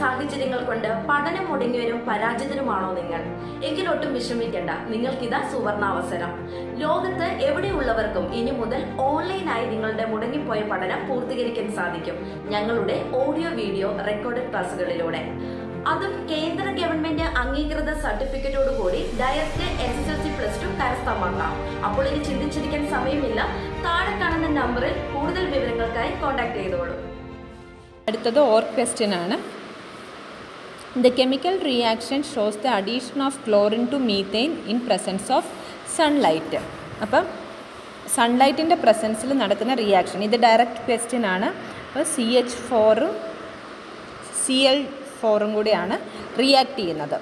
സാഹചര്യങ്ങൾ കൊണ്ട് പഠനം മുടങ്ങിയവരും പരാജിതരുമാണോ നിങ്ങൾ എങ്കിലൊട്ടും വിഷമിക്കേണ്ട നിങ്ങൾക്കിതാ സുവർണാവസരം ലോകത്ത് എവിടെയുള്ളവർക്കും ഇനി മുതൽ ഓൺലൈനായി നിങ്ങളുടെ മുടങ്ങിപ്പോയ പഠനം പൂർത്തീകരിക്കാൻ സാധിക്കും ഞങ്ങളുടെ ഓഡിയോ വീഡിയോ റെക്കോർഡഡ് ക്ലാസ്സുകളിലൂടെ അതും കേന്ദ്ര ഗവൺമെന്റ് അംഗീകൃത സർട്ടിഫിക്കറ്റോടുകൂടി direct S S L C plus two കരസ്ഥമാക്കാം അപ്പോൾ ഇനി ചിന്തിച്ചിരിക്കാൻ സമയമില്ല താഴെ കാണുന്ന നമ്പറിൽ കൂടുതൽ വിവരങ്ങൾക്കായി കോൺടാക്ട് ചെയ്തോളൂ അടുത്തത് ഓർ ക്വസ്റ്റ്യൻ ആണ് the chemical reaction shows the addition of chlorine to methane in presence of sunlight അപ്പം സൺലൈറ്റിൻ്റെ പ്രസൻസിൽ നടക്കുന്ന റിയാക്ഷൻ ഇത് ഡയറക്റ്റ് ക്വസ്റ്റ്യൻ ആണ് അപ്പോൾ സി എച്ച് ഫോറും സി എൽ ഫോറും കൂടിയാണ് റിയാക്ട് ചെയ്യുന്നത്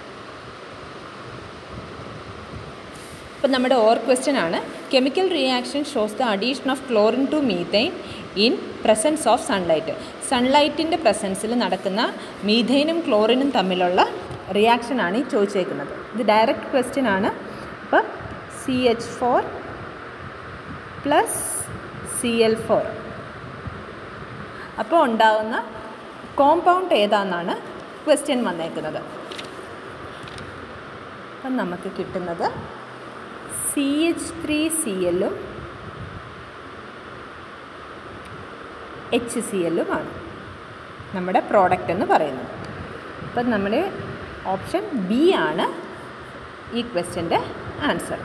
ഇപ്പം നമ്മുടെ ഓർ ക്വസ്റ്റ്യൻ ആണ് chemical reaction shows the addition of chlorine to methane in presence of sunlight സൺലൈറ്റിൻ്റെ പ്രസൻസിൽ നടക്കുന്ന മീഥൈനും ക്ലോറിനും തമ്മിലുള്ള റിയാക്ഷനാണ് ഈ ചോദിച്ചേക്കുന്നത് ഇത് ഡയറക്റ്റ് ക്വസ്റ്റ്യൻ ആണ് അപ്പോൾ C H four plus C L four അപ്പോൾ ഉണ്ടാകുന്ന കോമ്പൗണ്ട് ഏതാണെന്നാണ് ക്വസ്റ്റ്യൻ വന്നേക്കുന്നത് അപ്പം നമുക്ക് കിട്ടുന്നത് സി എച്ച് ത്രീ സി എല്ലും എച്ച് സി എല്ലുമാണ് നമ്മുടെ പ്രോഡക്റ്റ് എന്ന് പറയുന്നത് അപ്പം നമ്മൾ ഓപ്ഷൻ ബി ആണ് ഈ ക്വസ്റ്റ്യൻ്റെ answer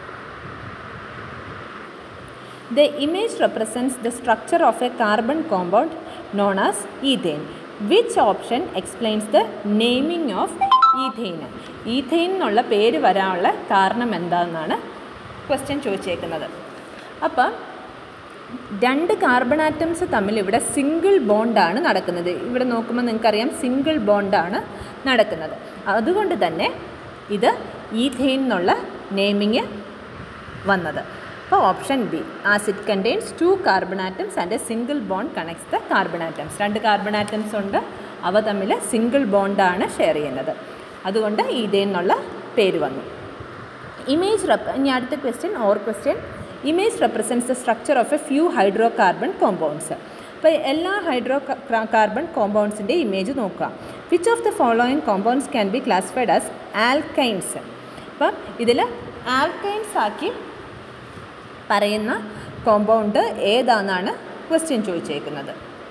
The image represents the structure of a carbon compound known as ethane. Which option explains the naming of ethane? Ethane എന്നുള്ള പേര് വരാനുള്ള കാരണം എന്താണെന്നാണ് ക്വസ്റ്റ്യൻ ചോദിച്ചേക്കുന്നത് അപ്പം രണ്ട് കാർബൺ ആറ്റംസ് തമ്മിൽ ഇവിടെ സിംഗിൾ ബോണ്ടാണ് നടക്കുന്നത് ഇവിടെ നോക്കുമ്പോൾ നിങ്ങൾക്കറിയാം സിംഗിൾ ബോണ്ടാണ് നടക്കുന്നത് അതുകൊണ്ട് തന്നെ ഇത് ഈഥെയിൻ എന്നുള്ള നെയിമിങ് വന്നത് അപ്പോൾ option B as it contains two carbon atoms and a single bond connects the carbon atoms രണ്ട് കാർബൺ ആറ്റംസ് ഉണ്ട് അവ തമ്മിൽ സിംഗിൾ ബോണ്ടാണ് ഷെയർ ചെയ്യുന്നത് അതുകൊണ്ട് ഇതേ എന്നുള്ള പേര് വന്നു ഇമേജ് റെപ്പ് ഇനി അടുത്ത question or question image represents the structure of a few hydrocarbon compounds അപ്പോൾ എല്ലാ ഹൈഡ്രോ കാർബൺ കോമ്പൗണ്ട്സിൻ്റെ ഇമേജ് നോക്കുക which of the following compounds can be classified as alkynes അപ്പം ഇതിൽ ആൽക്കൈൻസ് ആക്കി പറയുന്ന കോമ്പൗണ്ട് ഏതാണെന്നാണ് ക്വസ്റ്റ്യൻ ചോദിച്ചേക്കുന്നത്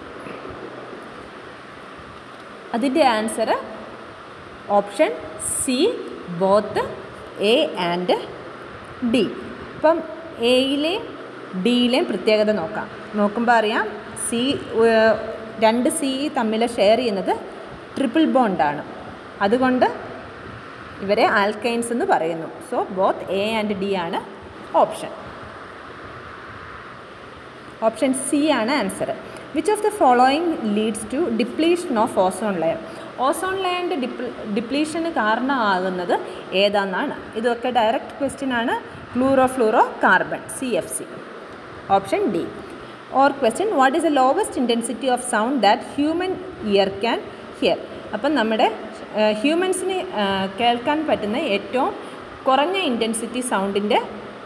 അതിൻ്റെ answer option C both A and D ഇപ്പം എയിലെയും ഡിയിലെയും പ്രത്യേകത നോക്കാം നോക്കുമ്പോൾ അറിയാം സി രണ്ട് സി തമ്മിൽ ഷെയർ ചെയ്യുന്നത് ട്രിപ്പിൾ ബോണ്ടാണ് അതുകൊണ്ട് ഇവരെ ആൽക്കൈൻസ് എന്ന് പറയുന്നു so both A and D ആണ് ഓപ്ഷൻ ഓപ്ഷൻ സി ആണ് answer which of the following leads to depletion of ozone layer ozone ലെയറിൻ്റെ ഡിപ്ല ഡിപ്ലീഷന് കാരണമാകുന്നത് ഏതാണെന്നാണ് ഇതൊക്കെ ഡയറക്റ്റ് ക്വസ്റ്റ്യൻ ആണ് chlorofluorocarbon C F C option D or question what is the lowest intensity of sound that human ear can hear അപ്പം നമ്മുടെ ഹ്യൂമൻസിന് കേൾക്കാൻ പറ്റുന്ന ഏറ്റവും കുറഞ്ഞ ഇൻറ്റൻസിറ്റി സൗണ്ടിൻ്റെ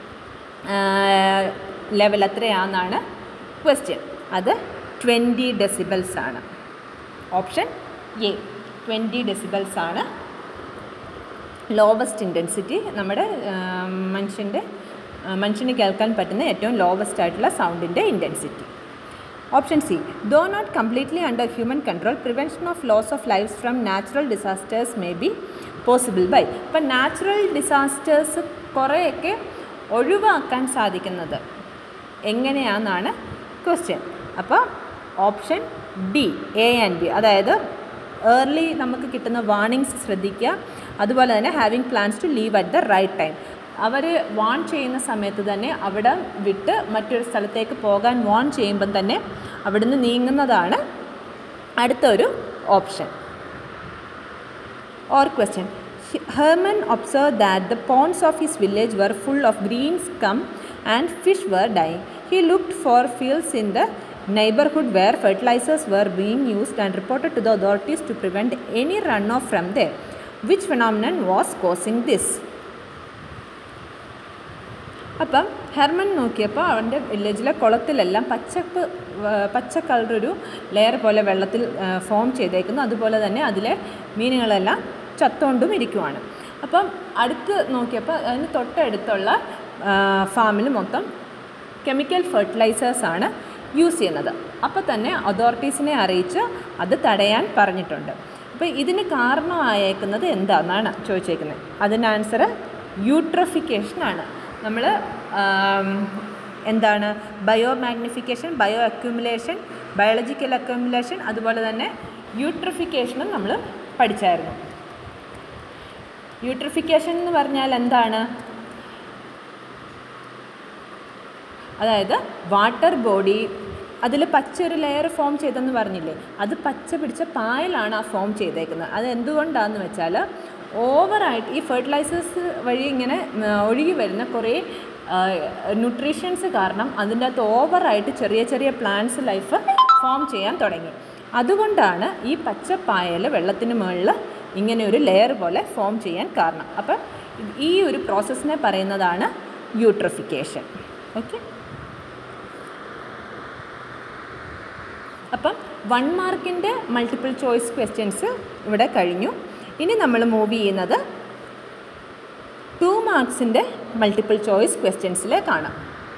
ലെവൽ എത്രയാണെന്നാണ് ക്വസ്റ്റ്യൻ അത് ട്വൻറ്റി ഡെസിബിൾസ് ആണ് ഓപ്ഷൻ എ ട്വൻറ്റി ഡെസിബിൾസ് ആണ് ലോവസ്റ്റ് ഇൻറ്റൻസിറ്റി നമ്മുടെ മനുഷ്യൻ്റെ മനുഷ്യന് കേൾക്കാൻ പറ്റുന്ന ഏറ്റവും ലോവസ്റ്റ് ആയിട്ടുള്ള സൗണ്ടിൻ്റെ intensity option C though not completely under human control prevention of loss of life from natural disasters may be possible by ഇപ്പം നാച്ചുറൽ ഡിസാസ്റ്റേഴ്സ് കുറേയൊക്കെ ഒഴിവാക്കാൻ സാധിക്കുന്നത് എങ്ങനെയാണെന്നാണ് ക്വസ്റ്റ്യൻ അപ്പോൾ option D A and B അതായത് ഏർലി നമുക്ക് കിട്ടുന്ന വാർണിങ്സ് ശ്രദ്ധിക്കുക അതുപോലെ തന്നെ having plans to leave at the right time our warn ചെയ്യുന്ന സമയത്ത് തന്നെ അവിടെ വിട്ട് മറ്റൊരു സ്ഥലത്തേക്ക് പോകാൻ വാൺ ചെയ്യുമ്പം തന്നെ അവിടുന്ന് നീങ്ങുന്നതാണ് അടുത്തൊരു option or question Herman observe that the ponds of his village were full of green scum and fish were dying he looked for fields in the neighborhood where fertilizers were being used and reported to the authorities to prevent any runoff from there. Which phenomenon was causing this? അപ്പം Herman നോക്കിയപ്പോൾ അവൻ്റെ വില്ലേജിലെ കുളത്തിലെല്ലാം പച്ചപ്പ് ആ, പച്ച കളറൊരു layer പോലെ വെള്ളത്തിൽ form ചെയ്തേക്കുന്നു അതുപോലെ തന്നെ അതിലെ മീനുകളെല്ലാം ചത്തോണ്ടും ഇരിക്കുവാണ് അപ്പം അടുത്ത് നോക്കിയപ്പോൾ അതിന് തൊട്ടടുത്തുള്ള ഫാമിൽ മൊത്തം കെമിക്കൽ ഫെർട്ടിലൈസേഴ്സാണ് യൂസ് ചെയ്യുന്നത് അപ്പോൾ തന്നെ അതോറിറ്റീസിനെ അറിയിച്ച് അത് തടയാൻ പറഞ്ഞിട്ടുണ്ട് അപ്പോൾ ഇതിന് കാരണമായേക്കുന്നത് എന്താണെന്നാണ് ചോദിച്ചേക്കുന്നത് അതിൻ്റെ ആൻസർ യൂട്രഫിക്കേഷനാണ് നമ്മൾ എന്താണ് biomagnification bioaccumulation biological accumulation അതുപോലെ തന്നെ യൂട്രഫിക്കേഷനും നമ്മൾ പഠിച്ചായിരുന്നു യൂട്രിഫിക്കേഷൻ എന്ന് പറഞ്ഞാൽ എന്താണ് അതായത് വാട്ടർ ബോഡി അതിൽ പച്ച ഒരു ലെയർ ഫോം ചെയ്തെന്ന് പറഞ്ഞില്ലേ അത് പച്ച പിടിച്ച പായലാണ് ആ ഫോം ചെയ്തേക്കുന്നത് അത് എന്തുകൊണ്ടാണെന്ന് വെച്ചാൽ ഓവറായിട്ട് ഈ ഫെർട്ടിലൈസേഴ്സ് വഴി ഇങ്ങനെ ഉം, ഒഴുകി വരുന്ന കുറേ ന്യൂട്രീഷ്യൻസ് കാരണം അതിൻ്റെ അകത്ത് ഓവറായിട്ട് ചെറിയ ചെറിയ പ്ലാന്റ്സ് ലൈഫ് ഫോം ചെയ്യാൻ തുടങ്ങി അതുകൊണ്ടാണ് ഈ പച്ചപ്പായൽ വെള്ളത്തിന് മുകളിൽ ഇങ്ങനെ ഒരു ലെയർ പോലെ ഫോം ചെയ്യാൻ കാരണം അപ്പം ഈ ഒരു പ്രോസസ്സിനെ പറയുന്നതാണ് യൂട്രിഫിക്കേഷൻ ഓക്കെ അപ്പം വൺ മാർക്കിൻ്റെ മൾട്ടിപ്പിൾ ചോയ്സ് ക്വസ്റ്റ്യൻസ് ഇവിടെ കഴിഞ്ഞു ഇനി നമ്മൾ മൂവ് ചെയ്യുന്നത് ടു മാർക്സിൻ്റെ മൾട്ടിപ്പിൾ ചോയ്സ് ക്വസ്റ്റ്യൻസിലേക്കാണ്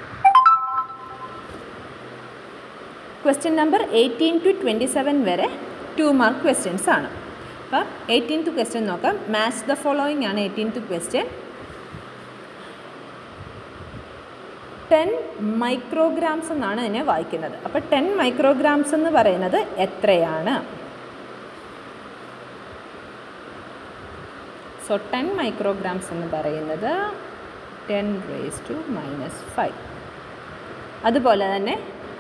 question number eighteen to twenty seven വരെ ടു മാർക്ക് ക്വസ്റ്റ്യൻസ് ആണ് അപ്പം എയ്റ്റീൻത്ത് ക്വസ്റ്റ്യൻ നോക്കാം മാച്ച് ദ ഫോളോയിങ് ആണ് എയ്റ്റീൻത്ത് ക്വസ്റ്റ്യൻ ടെൻ മൈക്രോഗ്രാംസ് എന്നാണ് ഇതിനെ വായിക്കുന്നത് അപ്പോൾ ടെൻ മൈക്രോഗ്രാംസ് എന്ന് പറയുന്നത് എത്രയാണ് സോ ടെൻ മൈക്രോഗ്രാംസ് എന്ന് പറയുന്നത് ten raise to minus five അതുപോലെ തന്നെ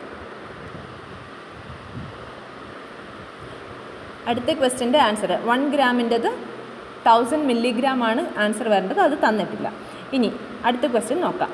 അടുത്ത ക്വസ്റ്റ്യൻ്റെ ആൻസർ വൺ ഗ്രാമിൻ്റെത് തൗസൻഡ് മില്ലിഗ്രാം ആണ് ആൻസർ വരേണ്ടത് അത് തന്നിട്ടില്ല ഇനി അടുത്ത ക്വസ്റ്റ്യൻ നോക്കാം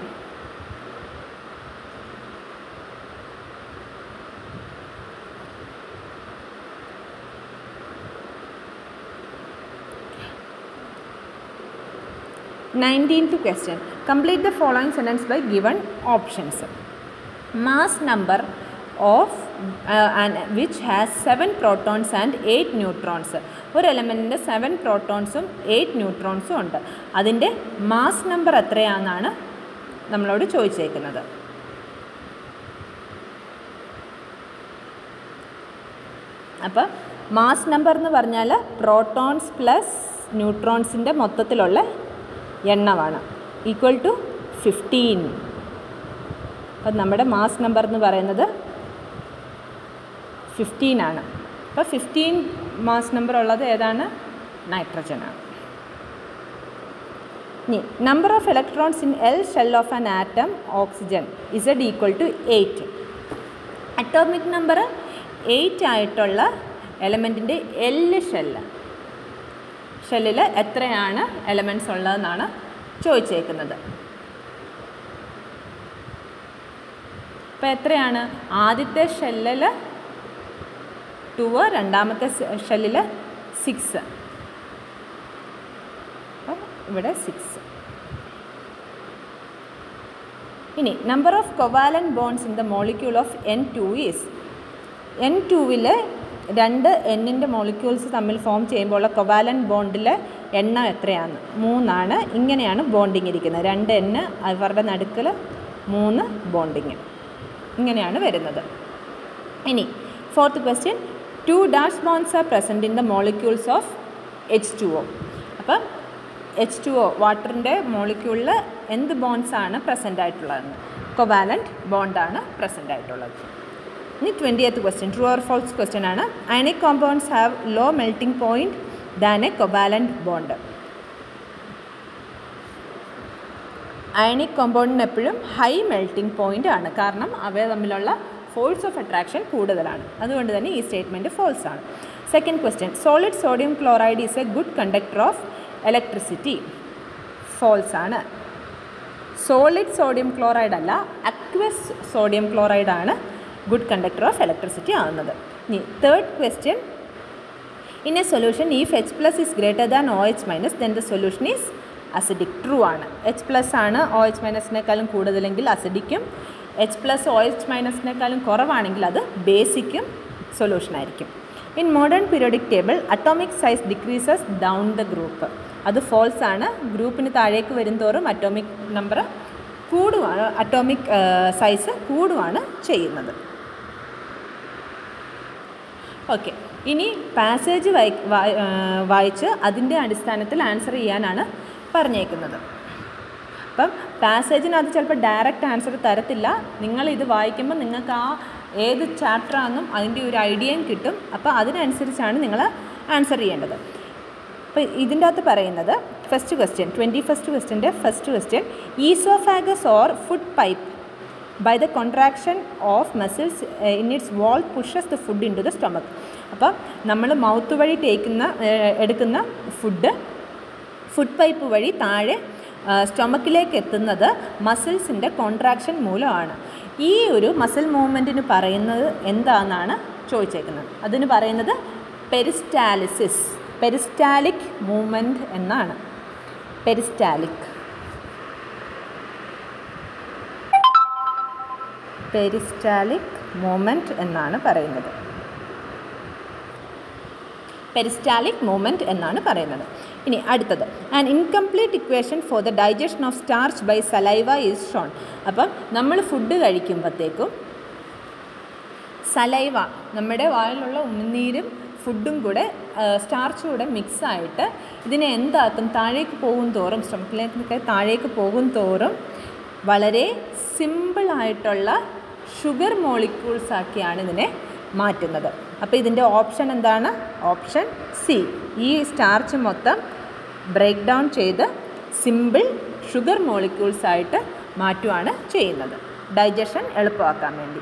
nineteenth question complete the following sentence by given options mass number of which has seven protons and eight neutrons ഒരു എലമെൻറ്റിൻ്റെ സെവൻ പ്രോട്ടോൺസും എയ്റ്റ് ന്യൂട്രോൺസും ഉണ്ട് അതിൻ്റെ മാസ് നമ്പർ എത്രയാണെന്നാണ് നമ്മളോട് ചോദിച്ചേക്കുന്നത് അപ്പോൾ മാസ് നമ്പർ എന്ന് പറഞ്ഞാൽ പ്രോട്ടോൺസ് പ്ലസ് ന്യൂട്രോൺസിൻ്റെ മൊത്തത്തിലുള്ള എണ്ണമാണ് ഈക്വൽ ടു ഫിഫ്റ്റീൻ അപ്പം നമ്മുടെ മാസ് നമ്പർ എന്ന് പറയുന്നത് ഫിഫ്റ്റീൻ ആണ് അപ്പോൾ ഫിഫ്റ്റീൻ മാസ് നമ്പർ ഉള്ളത് ഏതാണ് നൈട്രജനാണ് ഇനി number of electrons in L shell of an atom oxygen Z equal to eight atomic number eight ആയിട്ടുള്ള എലമെൻറ്റിൻ്റെ എല്ല് ഷെല്ല് ഷെല്ലിൽ എത്രയാണ് എലമെൻറ്റ്സ് ഉള്ളതെന്നാണ് ചോദിച്ചേക്കുന്നത് അപ്പോൾ എത്രയാണ് ആദ്യത്തെ ഷെല്ലിൽ ടൂവ് രണ്ടാമത്തെ ഷെല്ലിൽ സിക്സ് അപ്പോൾ ഇവിടെ സിക്സ് ഇനി number of covalent bonds in the molecule of N two is N ടുവിൽ രണ്ട് എന്നിൻ്റെ മോളിക്യൂൾസ് തമ്മിൽ ഫോം ചെയ്യുമ്പോൾ ഉള്ള കൊവാലൻ ബോണ്ടിലെ എണ്ണം എത്രയാണ് മൂന്നാണ് ഇങ്ങനെയാണ് ബോണ്ടിങ് ഇരിക്കുന്നത് രണ്ട് എണ്ണ് അവരുടെ നടുക്കിൽ മൂന്ന് ബോണ്ടിങ് ഇങ്ങനെയാണ് വരുന്നത് ഇനി fourth question two dash bonds are present in the molecules of H two O അപ്പം എച്ച് ടു ഒ വാട്ടറിൻ്റെ മോളിക്യൂളിൽ എന്ത് ബോൺസ് ആണ് പ്രസൻ്റ് ആയിട്ടുള്ളതെന്ന് കൊവാലൻറ്റ് ബോണ്ടാണ് പ്രസൻ്റ് ആയിട്ടുള്ളത് ഇനി twentieth question true or false question ആണ് ionic compounds have low melting point than a covalent bond ionic കോമ്പൗണ്ടിന് എപ്പോഴും ഹൈ മെൽറ്റിംഗ് പോയിൻ്റ് ആണ് കാരണം അവ തമ്മിലുള്ള ഫോഴ്സ് ഓഫ് അട്രാക്ഷൻ കൂടുതലാണ് അതുകൊണ്ട് തന്നെ ഈ സ്റ്റേറ്റ്മെൻറ്റ് ഫോൾസ് ആണ് second question solid sodium chloride is a good conductor of electricity false ആണ് സോളിഡ് സോഡിയം ക്ലോറൈഡ് അല്ല അക്വസ് സോഡിയം ക്ലോറൈഡ് ആണ് ഗുഡ് കണ്ടക്ടർ ഓഫ് ഇലക്ട്രിസിറ്റി ആവുന്നത് ഇനി third question in a solution if H plus is greater than O H minus then the solution is acidic true ആണ് H plus ആണ് O H മൈനസിനേക്കാളും കൂടുതലെങ്കിൽ അസിഡിക്കും H plus O H മൈനസിനേക്കാളും കുറവാണെങ്കിൽ അത് ബേസിക്കും സൊല്യൂഷൻ ആയിരിക്കും in modern periodic table atomic size decreases down the group അത് ഫോൾസ് ആണ് ഗ്രൂപ്പിന് താഴേക്ക് വരുംതോറും അറ്റോമിക് നമ്പർ കൂടുവാണ് അറ്റോമിക് സൈസ് കൂടുവാണ് ചെയ്യുന്നത് ഓക്കെ ഇനി പാസേജ് വായി വായി- ആ, വായിച്ച് അതിൻ്റെ അടിസ്ഥാനത്തിൽ ആൻസർ ചെയ്യാനാണ് പറഞ്ഞേക്കുന്നത് അപ്പം പാസേജിനകത്ത് ചിലപ്പോൾ ഡയറക്റ്റ് ആൻസർ തരത്തില്ല നിങ്ങൾ ഇത് വായിക്കുമ്പോൾ നിങ്ങൾക്ക് ആ ഏത് ചാപ്റ്ററാണെന്നും അതിൻ്റെ ഒരു ഐഡിയയും കിട്ടും അപ്പോൾ അതിനനുസരിച്ചാണ് നിങ്ങൾ ആൻസർ ചെയ്യേണ്ടത് അപ്പോൾ ഇതിൻ്റെ അകത്ത് പറയുന്നത് ഫസ്റ്റ് ക്വസ്റ്റ്യൻ ട്വൻറ്റി ഫസ്റ്റ് ക്വസ്റ്റ്യൻ്റെ first question oesophagus or food pipe by the contraction of muscles in its wall pushes the food into the stomach അപ്പോൾ നമ്മൾ മൗത്ത് വഴി തേക്കുന്ന ഏഹ്, എടുക്കുന്ന ഫുഡ് ഫുഡ് പൈപ്പ് വഴി താഴെ സ്റ്റൊമക്കിലേക്ക് എത്തുന്നത് മസിൽസിൻ്റെ കോൺട്രാക്ഷൻ മൂലമാണ് ഈ ഒരു മസിൽ മൂവ്മെൻറ്റിന് പറയുന്നത് എന്താണെന്നാണ് ചോദിച്ചേക്കുന്നത് അതിന് പറയുന്നത് പെരിസ്റ്റാലിസിസ് പെരിസ്റ്റാലിക് മൂവ്മെൻറ്റ് എന്നാണ് പെരിസ്റ്റാലിക് പെരിസ്റ്റാലിക് മൂവ്മെൻറ്റ് എന്നാണ് പറയുന്നത് പെരിസ്റ്റാലിക് മൂവ്മെൻറ്റ് എന്നാണ് പറയുന്നത് ഇനി അടുത്തത് an incomplete equation for the digestion of starch by saliva is shown അപ്പം നമ്മൾ ഫുഡ് കഴിക്കുമ്പോഴത്തേക്കും സലൈവ നമ്മുടെ വായിലുള്ള ഉമിനീരും ഫുഡും കൂടെ സ്റ്റാർച്ചും കൂടെ മിക്സായിട്ട് ഇതിനെ എന്താക്കും താഴേക്ക് പോകും തോറും സ്റ്റൊമക്കിലേക്ക് താഴേക്ക് പോകും തോറും വളരെ സിമ്പിളായിട്ടുള്ള ഷുഗർ മോളിക്യൂൾസ് ആക്കിയാണ് ഇതിനെ മാറ്റുന്നത് അപ്പോൾ ഇതിൻ്റെ ഓപ്ഷൻ എന്താണ് ഓപ്ഷൻ സി ഈ സ്റ്റാർച്ച് മൊത്തം ബ്രേക്ക് ഡൗൺ ചെയ്ത് സിമ്പിൾ ഷുഗർ മോളിക്യൂൾസ് ആയിട്ട് മാറ്റുകയാണ് ചെയ്യുന്നത് ഡൈജഷൻ എളുപ്പമാക്കാൻ വേണ്ടി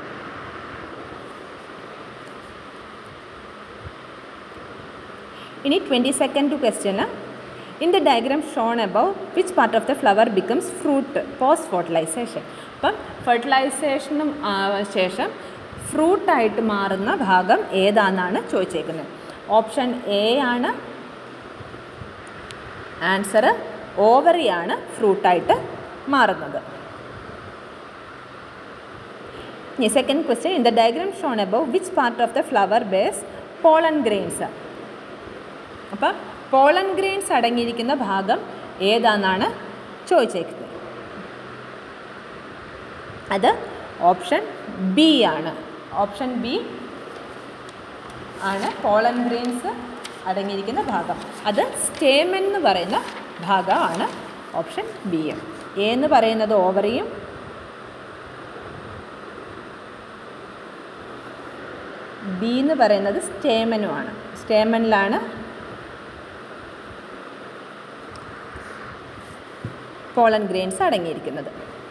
ഇനി ട്വൻറ്റി സെക്കൻഡ് ക്വസ്റ്റ്യന് in the diagram shown above which part of the flower becomes fruit post fertilisation അപ്പം ഫെർട്ടിലൈസേഷനും ശേഷം ഫ്രൂട്ടായിട്ട് മാറുന്ന ഭാഗം ഏതാണെന്നാണ് ചോദിച്ചേക്കുന്നത് ഓപ്ഷൻ എ ആണ് ആൻസർ ഓവറിയാണ് ഫ്രൂട്ടായിട്ട് മാറുന്നത് ഇനി second question in the diagram shown above which part of the flower bears pollen grains അപ്പം പോളൻ ഗ്രെയിൻസ് അടങ്ങിയിരിക്കുന്ന ഭാഗം ഏതാണെന്നാണ് ചോദിച്ചേക്കുന്നത് അത് ഓപ്ഷൻ ബി ആണ് ഓപ്ഷൻ ബി ആണ് പോളൻ ഗ്രെയിൻസ് അടങ്ങിയിരിക്കുന്ന ഭാഗം അത് സ്റ്റേമൻ എന്ന് പറയുന്ന ഭാഗമാണ് ഓപ്ഷൻ ബി എം എ എന്ന് പറയുന്നത് ഓവറിയും ബി എന്ന് പറയുന്നത് സ്റ്റേമനുമാണ് സ്റ്റേമനിലാണ് പോളൻ ഗ്രെയിൻസ് അടങ്ങിയിരിക്കുന്നത്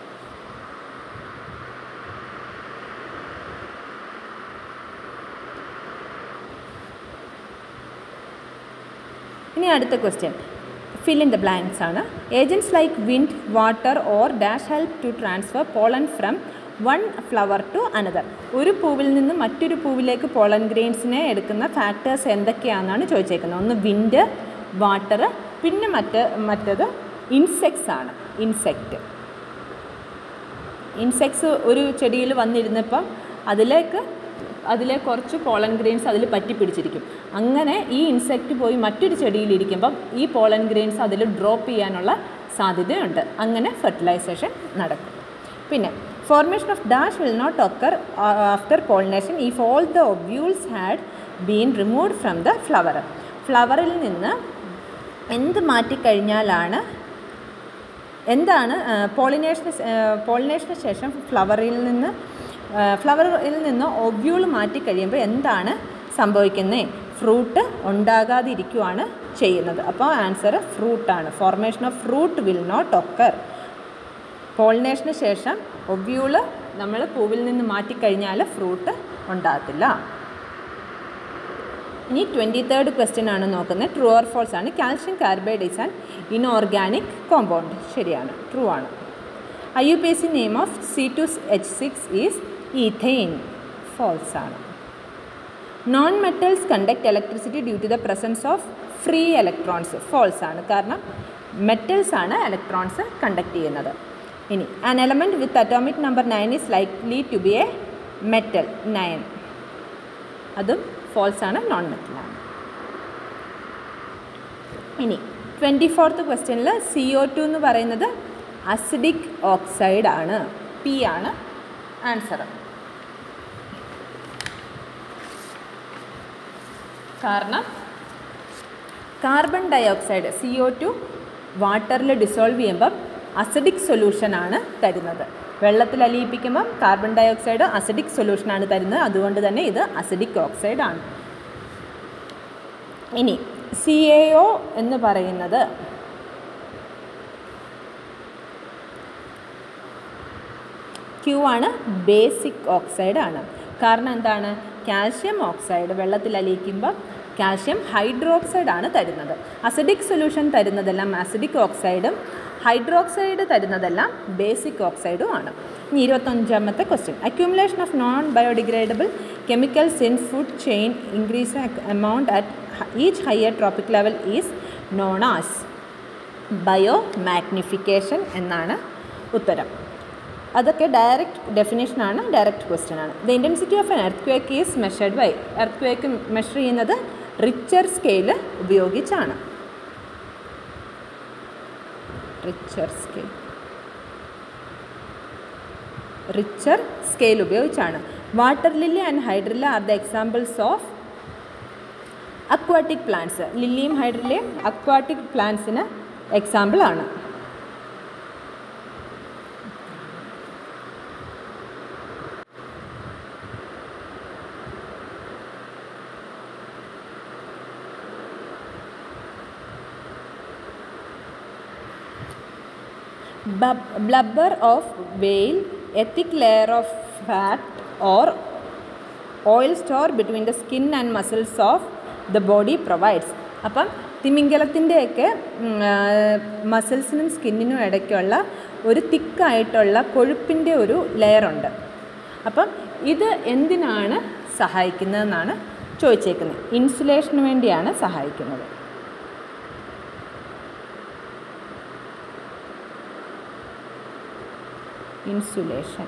ഇനി അടുത്ത question fill in the blanks ആണ് agents like wind water or dash help to transfer pollen from one flower to another ഒരു പൂവിൽ നിന്ന് മറ്റൊരു പൂവിലേക്ക് പോളൻ ഗ്രെയിൻസിനെ എടുക്കുന്ന ഫാക്ടേഴ്സ് എന്തൊക്കെയാണെന്നാണ് ചോദിച്ചേക്കുന്നത് ഒന്ന് വിൻഡ് വാട്ടർ പിന്നെ മറ്റ് മറ്റത് ഇൻസെക്ട്സ് ആണ് ഇൻസെക്റ്റ് ഇൻസെക്ട്സ് ഒരു ചെടിയിൽ വന്നിരുന്നപ്പം അതിലേക്ക് അതിലെ കുറച്ച് പോളൻ ഗ്രെയിൻസ് അതിൽ പറ്റി പിടിച്ചിരിക്കും അങ്ങനെ ഈ ഇൻസെക്റ്റ് പോയി മറ്റൊരു ചെടിയിലിരിക്കുമ്പം ഈ പോളൻ ഗ്രെയിൻസ് അതിൽ ഡ്രോപ്പ് ചെയ്യാനുള്ള സാധ്യതയുണ്ട് അങ്ങനെ ഫെർട്ടിലൈസേഷൻ നടക്കും പിന്നെ formation of dash will not occur after pollination if all the ovules had been removed from the flower ഫ്ലവറിൽ നിന്ന് എന്ത് മാറ്റിക്കഴിഞ്ഞാലാണ് എന്താണ് പോളിനേഷന് പോളിനേഷന് ശേഷം ഫ്ലവറിൽ നിന്ന് ഫ്ലവറിൽ നിന്ന് ഒബ്യൂൾ മാറ്റിക്കഴിയുമ്പോൾ എന്താണ് സംഭവിക്കുന്നത് ഫ്രൂട്ട് ഉണ്ടാകാതിരിക്കുവാണ് ചെയ്യുന്നത് അപ്പോൾ ആൻസർ ഫ്രൂട്ടാണ് formation of fruit will not occur പോളിനേഷന് ശേഷം ഒബ്യൂള് നമ്മൾ പൂവിൽ നിന്ന് മാറ്റിക്കഴിഞ്ഞാൽ ഫ്രൂട്ട് ഉണ്ടാകത്തില്ല ഇനി ട്വൻറ്റി തേർഡ് ക്വസ്റ്റ്യൻ ആണ് നോക്കുന്നത് ട്രൂ ഓർ ഫോൾസ് ആണ് calcium carbide is an inorganic compound ശരിയാണ് ട്രൂ ആണ് I U P S C name of C two H six is ethane false ആണ് non metals conduct electricity due to the presence of free electrons false ആണ് കാരണം metals ആണ് electrons conduct ചെയ്യുന്നത് ഇനി an element with atomic number nine is likely to be a metal nine അതും false ആണ് നോൺ മെറ്റലാണ് ഇനി ട്വൻറ്റി ഫോർത്ത് ക്വസ്റ്റ്യനിൽ സി ഒ ടു എന്ന് പറയുന്നത് അസിഡിക് ഓക്സൈഡ് ആണ് പി ആണ് ആൻസർ കാരണം carbon dioxide C O two വാട്ടറിൽ ഡിസോൾവ് ചെയ്യുമ്പം അസിഡിക് സൊല്യൂഷനാണ് തരുന്നത് വെള്ളത്തിൽ അലിയിപ്പിക്കുമ്പം കാർബൺ ഡയോക്സൈഡ് അസിഡിക് സൊല്യൂഷനാണ് തരുന്നത് അതുകൊണ്ട് തന്നെ ഇത് അസിഡിക് ഓക്സൈഡ് ആണ് ഇനി സി എ ഒ എന്ന് പറയുന്നത് ക്യൂ ആണ് ബേസിക് ഓക്സൈഡ് ആണ് കാരണം എന്താണ് കാൽഷ്യം ഓക്സൈഡ് വെള്ളത്തിൽ അലിയിക്കുമ്പോൾ കാൽഷ്യം ഹൈഡ്രോക്സൈഡ് ആണ് തരുന്നത് അസിഡിക് സൊല്യൂഷൻ തരുന്നതെല്ലാം അസിഡിക് ഓക്സൈഡും ഹൈഡ്രോക്സൈഡ് തരുന്നതെല്ലാം ബേസിക് ഓക്സൈഡും ആണ് ഇനി ഇരുപത്തഞ്ചാമത്തെ question accumulation of non biodegradable chemicals in food chain increase amount at each higher trophic level is known as biomagnification എന്നാണ് ഉത്തരം അതൊക്കെ ഡയറക്റ്റ് ഡെഫിനേഷനാണ് ഡയറക്റ്റ് ക്വസ്റ്റ്യൻ ആണ് the intensity of an earthquake is measured by earthquake measure ചെയ്യുന്നത് Richter scale ഉപയോഗിച്ചാണ് Richter scale Richter scale ഉപയോഗിച്ചാണ് water lily and hydrilla R the examples of aquatic plants ലില്ലിയും ഹൈഡ്രില്ലയും aquatic പ്ലാന്റ്സിന് example ആണ് blubber of whale, a thick layer of fat or oil store between the skin and muscles of the body provides. അപ്പം തിമിംഗലത്തിൻ്റെയൊക്കെ മസിൽസിനും സ്കിന്നിനും ഇടയ്ക്കുള്ള ഒരു തിക്കായിട്ടുള്ള കൊഴുപ്പിൻ്റെ ഒരു ലെയറുണ്ട് അപ്പം ഇത് എന്തിനാണ് സഹായിക്കുന്നതെന്നാണ് ചോദിച്ചേക്കുന്നത് ഇൻസുലേഷന് വേണ്ടിയാണ് സഹായിക്കുന്നത് ഇൻസുലേഷൻ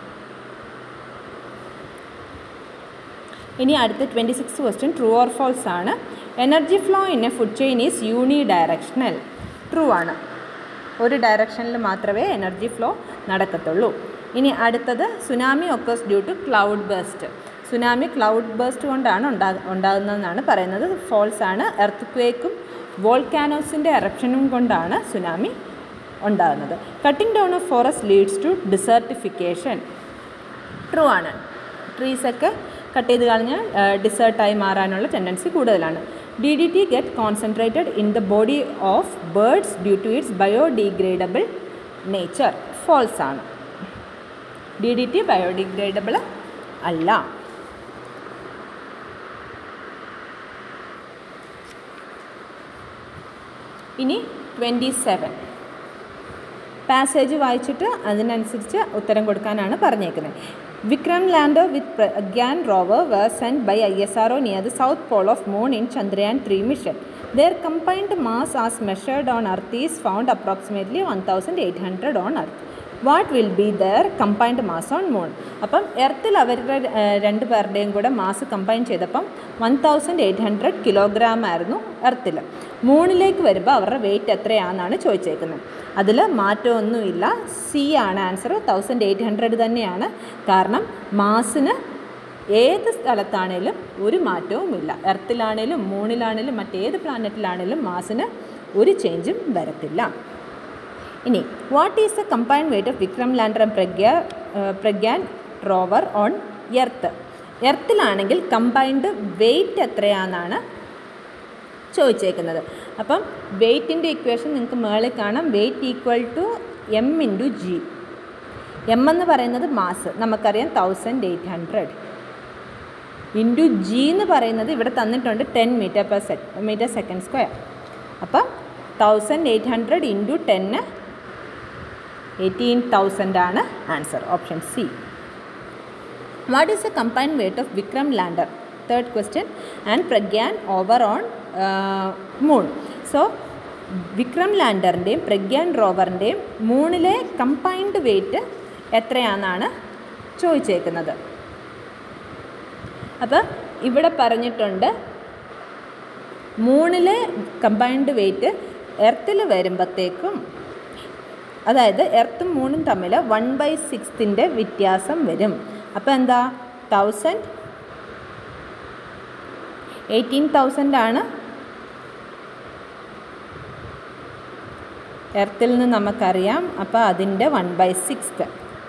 ഇനി അടുത്ത twenty six question true or false ആണ് energy flow in a food chain is unidirectional true ആണ് ഒരു ഡയറക്ഷനിൽ മാത്രമേ എനർജി ഫ്ലോ നടക്കത്തുള്ളൂ ഇനി അടുത്തത് tsunami occurs due to cloud burst tsunami cloud burst കൊണ്ടാണ് ഉണ്ടാ ഉണ്ടാകുന്നതെന്നാണ് പറയുന്നത് ഫോൾസ് ആണ് എർത്ത് ക്വേക്കും വോൾക്കാനോസിൻ്റെ എറപ്ഷനും കൊണ്ടാണ് സുനാമി ഉണ്ടാകുന്നത് cutting down of forest leads to desertification true ആണ് ട്രീസൊക്കെ കട്ട് ചെയ്ത് കളഞ്ഞാൽ ഡിസേർട്ടായി മാറാനുള്ള ടെൻഡൻസി കൂടുതലാണ് D D T get concentrated in the body of birds due to its biodegradable nature false ആണ് ഡി ഡി ടി ബയോഡിഗ്രേഡബിൾ അല്ല ഇനി ട്വൻറ്റി സെവൻ പാസേജ് വായിച്ചിട്ട് അതിനനുസരിച്ച് ഉത്തരം കൊടുക്കാനാണ് പറഞ്ഞേക്കുന്നത് Vikram lander with Pragyan rover were sent by I S R O near the south pole of moon in Chandrayaan three mission their combined mass as measured on earth is found approximately one thousand eight hundred on earth what will be their combined mass on moon അപ്പം എർത്തിൽ അവരുടെ രണ്ട് പേരുടെയും കൂടെ mass combine ചെയ്തപ്പം one thousand eight hundred kilogram ആയിരുന്നു എർത്തിൽ മൂണിലേക്ക് വരുമ്പോൾ അവരുടെ വെയിറ്റ് എത്രയാണെന്നാണ് ചോദിച്ചേക്കുന്നത് അതിൽ മാറ്റമൊന്നുമില്ല സി ആണ് ആൻസർ തൗസൻഡ് എയ്റ്റ് ഹൺഡ്രഡ് തന്നെയാണ് കാരണം മാസിന് ഏത് സ്ഥലത്താണേലും ഒരു മാറ്റവുമില്ല എർത്തിലാണേലും മൂണിലാണേലും മറ്റേത് പ്ലാനറ്റിലാണേലും മാസിന് ഒരു ചേഞ്ചും വരത്തില്ല ഇനി what is the combined weight of Vikram lander and Pragya Pragyan rover on earth എർത്തിലാണെങ്കിൽ കമ്പൈൻഡ് വെയിറ്റ് എത്രയാണെന്നാണ് ചോദിച്ചേക്കുന്നത് അപ്പം വെയ്റ്റിൻ്റെ ഇക്വേഷൻ നിങ്ങൾക്ക് മേളിൽ കാണാം weight equal to m into g m എന്ന് പറയുന്നത് മാസ് നമുക്കറിയാം thousand eight hundred into g എന്ന് പറയുന്നത് ഇവിടെ തന്നിട്ടുണ്ട് ten metre per sec metre second square അപ്പം തൗസൻഡ് എയ്റ്റ് ഹൺഡ്രഡ് ഇൻറ്റു ടെന്ന് എയ്റ്റീൻ തൗസൻഡ് ആണ് answer option C what is A combined weight of Vikram lander third question and Pragyan rover on moon so Vikram ലാൻഡറിൻ്റെയും പ്രഗ്യാൻ റോവറിൻ്റെയും മൂണിലെ കമ്പൈൻഡ് വെയിറ്റ് എത്രയാണെന്നാണ് ചോദിച്ചേക്കുന്നത് അപ്പോൾ ഇവിടെ പറഞ്ഞിട്ടുണ്ട് മൂണിലെ കമ്പൈൻഡ് വെയിറ്റ് എർത്തിൽ വരുമ്പോഴത്തേക്കും അതായത് എർത്തും മൂണും തമ്മിൽ വൺ ബൈ സിക്സ്ത്തിൻ്റെ വ്യത്യാസം വരും അപ്പോൾ എന്താ തൗസൻഡ് എയ്റ്റീൻ തൗസൻഡ് ആണ് എർത്തിൽ നിന്ന് നമുക്കറിയാം അപ്പോൾ അതിൻ്റെ one by sixth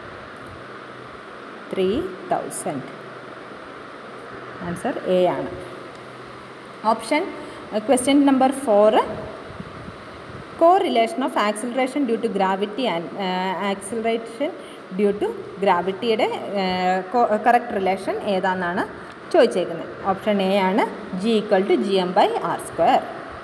three thousand answer A ആണ് option question number four correlation of acceleration due to gravity and acceleration due to ഗ്രാവിറ്റിയുടെ കറക്റ്റ് റിലേഷൻ ഏതാണെന്നാണ് ചോദിച്ചേക്കുന്നത് ഓപ്ഷൻ എ ആണ് g equal to G M by R square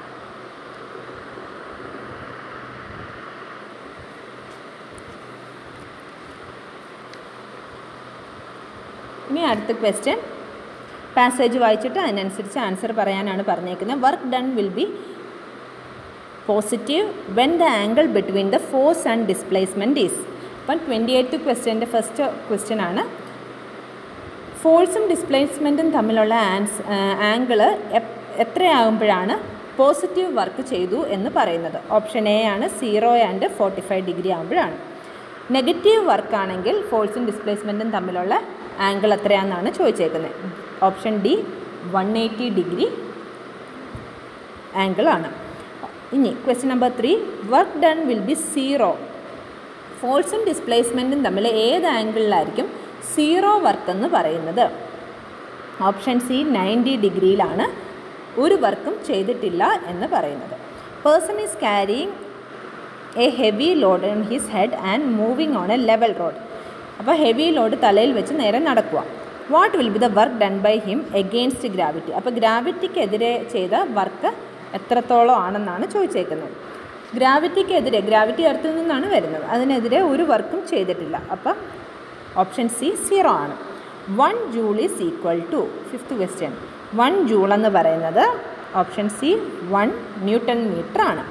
ഇനി അടുത്ത question passage വായിച്ചിട്ട് അതിനനുസരിച്ച് ആൻസർ പറയാനാണ് പറഞ്ഞേക്കുന്നത് work done will be positive when the angle between the force and displacement is അപ്പം ട്വൻറ്റി എയ്ത്ത് ക്വസ്റ്റ്യൻ്റെ ഫസ്റ്റ് ക്വസ്റ്റ്യൻ ആണ് ഫോഴ്സും ഡിസ്പ്ലേസ്മെൻറ്റും തമ്മിലുള്ള ആൻസ് ആംഗിള് എത്രയാകുമ്പോഴാണ് പോസിറ്റീവ് വർക്ക് ചെയ്തു എന്ന് പറയുന്നത് ഓപ്ഷൻ എ ആണ് zero and forty five degree ആകുമ്പോഴാണ് നെഗറ്റീവ് വർക്കാണെങ്കിൽ ഫോഴ്സും ഡിസ്പ്ലേസ്മെൻറ്റും തമ്മിലുള്ള ആംഗിൾ എത്രയാണെന്നാണ് ചോദിച്ചേക്കുന്നത് option D one eighty degree ആംഗിളാണ് ഇനി question number three work done will be zero ഫോഴ്സും ഡിസ്പ്ലേസ്മെൻറ്റും തമ്മിൽ ഏത് ആംഗിളിലായിരിക്കും സീറോ വർക്ക് എന്ന് പറയുന്നത് ഓപ്ഷൻ സി നയൻറ്റി ഡിഗ്രിയിലാണ് ഒരു വർക്കും ചെയ്തിട്ടില്ല എന്ന് പറയുന്നത് person is carrying a heavy load on his head and moving on a level road അപ്പോൾ ഹെവി ലോഡ് തലയിൽ വെച്ച് നേരെ നടക്കുക what will be the work done by him against gravity അപ്പോൾ ഗ്രാവിറ്റിക്കെതിരെ ചെയ്ത വർക്ക് എത്രത്തോളം ആണെന്നാണ് ചോദിച്ചേക്കുന്നത് ഗ്രാവിറ്റിക്കെതിരെ ഗ്രാവിറ്റി എർത്തിൽ നിന്നാണ് വരുന്നത് അതിനെതിരെ ഒരു വർക്കും ചെയ്തിട്ടില്ല അപ്പം ഓപ്ഷൻ സി സീറോ ആണ് one joule is equal to fifth question one joule എന്ന് പറയുന്നത് option C one newton metre ആണ്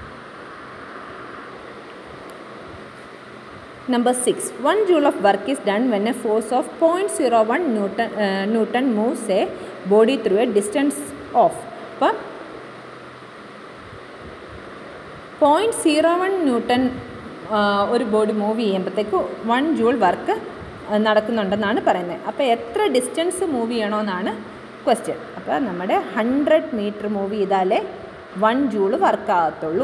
Number 6. 1 joule of work is done when a force of 0.01 Newton, uh, Newton moves a body through a distance of അപ്പം point zero one newton ഒരു body move ചെയ്യുമ്പോഴത്തേക്ക് one joule work നടക്കുന്നുണ്ടെന്നാണ് പറയുന്നത് അപ്പോൾ എത്ര distance move ചെയ്യണമെന്നാണ് question അപ്പോൾ നമ്മുടെ ഹൺഡ്രഡ് മീറ്റർ മൂവ് ചെയ്താലേ വൺ ജൂൾ വർക്ക് ആകത്തുള്ളൂ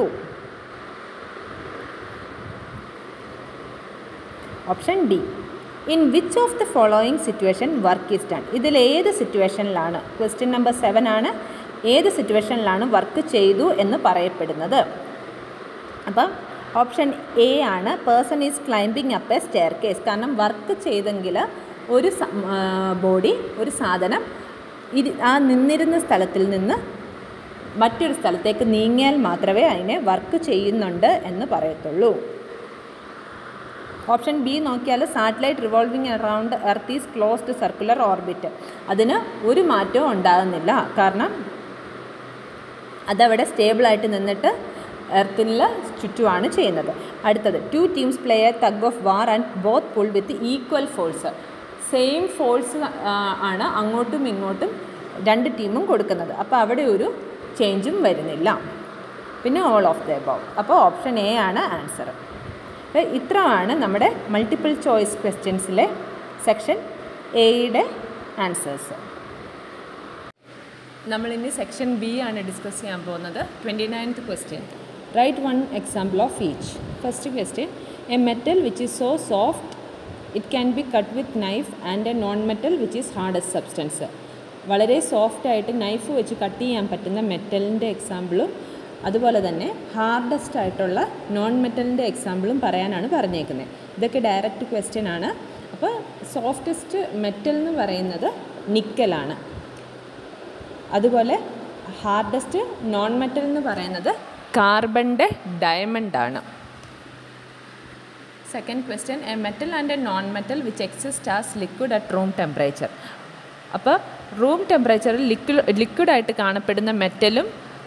option D in which of the following situation work is done ഇതിൽ ഏത് സിറ്റുവേഷനിലാണ് ക്വസ്റ്റ്യൻ നമ്പർ സെവൻ ആണ് ഏത് സിറ്റുവേഷനിലാണ് വർക്ക് ചെയ്തു എന്ന് പറയപ്പെടുന്നത് അപ്പം ഓപ്ഷൻ എ ആണ് person is climbing up a staircase കാരണം വർക്ക് ചെയ്തെങ്കിൽ ഒരു ബോഡി ഒരു സാധനം ഇരി ആ നിന്നിരുന്ന സ്ഥലത്തിൽ നിന്ന് മറ്റൊരു സ്ഥലത്തേക്ക് നീങ്ങിയാൽ മാത്രമേ അതിനെ വർക്ക് ചെയ്യുന്നുണ്ട് എന്ന് പറയത്തുള്ളൂ ഓപ്ഷൻ ബി നോക്കിയാൽ satellite revolving around earth is closed circular orbit അതിന് ഒരു മാറ്റവും ഉണ്ടാകുന്നില്ല കാരണം അതവിടെ സ്റ്റേബിളായിട്ട് നിന്നിട്ട് എർത്തിൽ ചുറ്റുമാണ് ചെയ്യുന്നത് അടുത്തത് two teams play a tug of war and both pull with equal force same force ആണ് അങ്ങോട്ടും ഇങ്ങോട്ടും രണ്ട് ടീമും കൊടുക്കുന്നത് അപ്പോൾ അവിടെ ഒരു ചേഞ്ചും വരുന്നില്ല പിന്നെ ഓൾ ഓഫ് ദ എബവ് അപ്പോൾ ഓപ്ഷൻ എ ആണ് ആൻസർ ഇത്രയാണ് നമ്മുടെ മൾട്ടിപ്പിൾ ചോയ്സ് ക്വസ്റ്റ്യൻസിലെ സെക്ഷൻ എയുടെ ആൻസേഴ്സ് നമ്മളിനി സെക്ഷൻ ബി ആണ് ഡിസ്കസ് ചെയ്യാൻ പോകുന്നത് twenty ninth question write one example of each first question a metal which is so soft it can be cut with knife and a non metal which is hardest substance വളരെ സോഫ്റ്റായിട്ട് knife വെച്ച് cut ചെയ്യാൻ പറ്റുന്ന മെറ്റലിൻ്റെ എക്സാമ്പിളും അതുപോലെ തന്നെ hardest ആയിട്ടുള്ള non മെറ്റലിൻ്റെ എക്സാമ്പിളും പറയാനാണ് പറഞ്ഞേക്കുന്നത് ഇതൊക്കെ ഡയറക്റ്റ് ക്വസ്റ്റ്യൻ ആണ് അപ്പോൾ സോഫ്റ്റസ്റ്റ് മെറ്റൽ എന്ന് പറയുന്നത് നിക്കലാണ് അതുപോലെ ഹാർഡസ്റ്റ് നോൺ മെറ്റൽ എന്ന് പറയുന്നത് കാർബണിൻ്റെ ഡയമണ്ട് ആണ് second question a metal and a non metal which exist as liquid at room temperature അപ്പോൾ റൂം ടെമ്പറേച്ചറിൽ ലിക്വിഡ് ലിക്വിഡായിട്ട് കാണപ്പെടുന്ന മെറ്റലും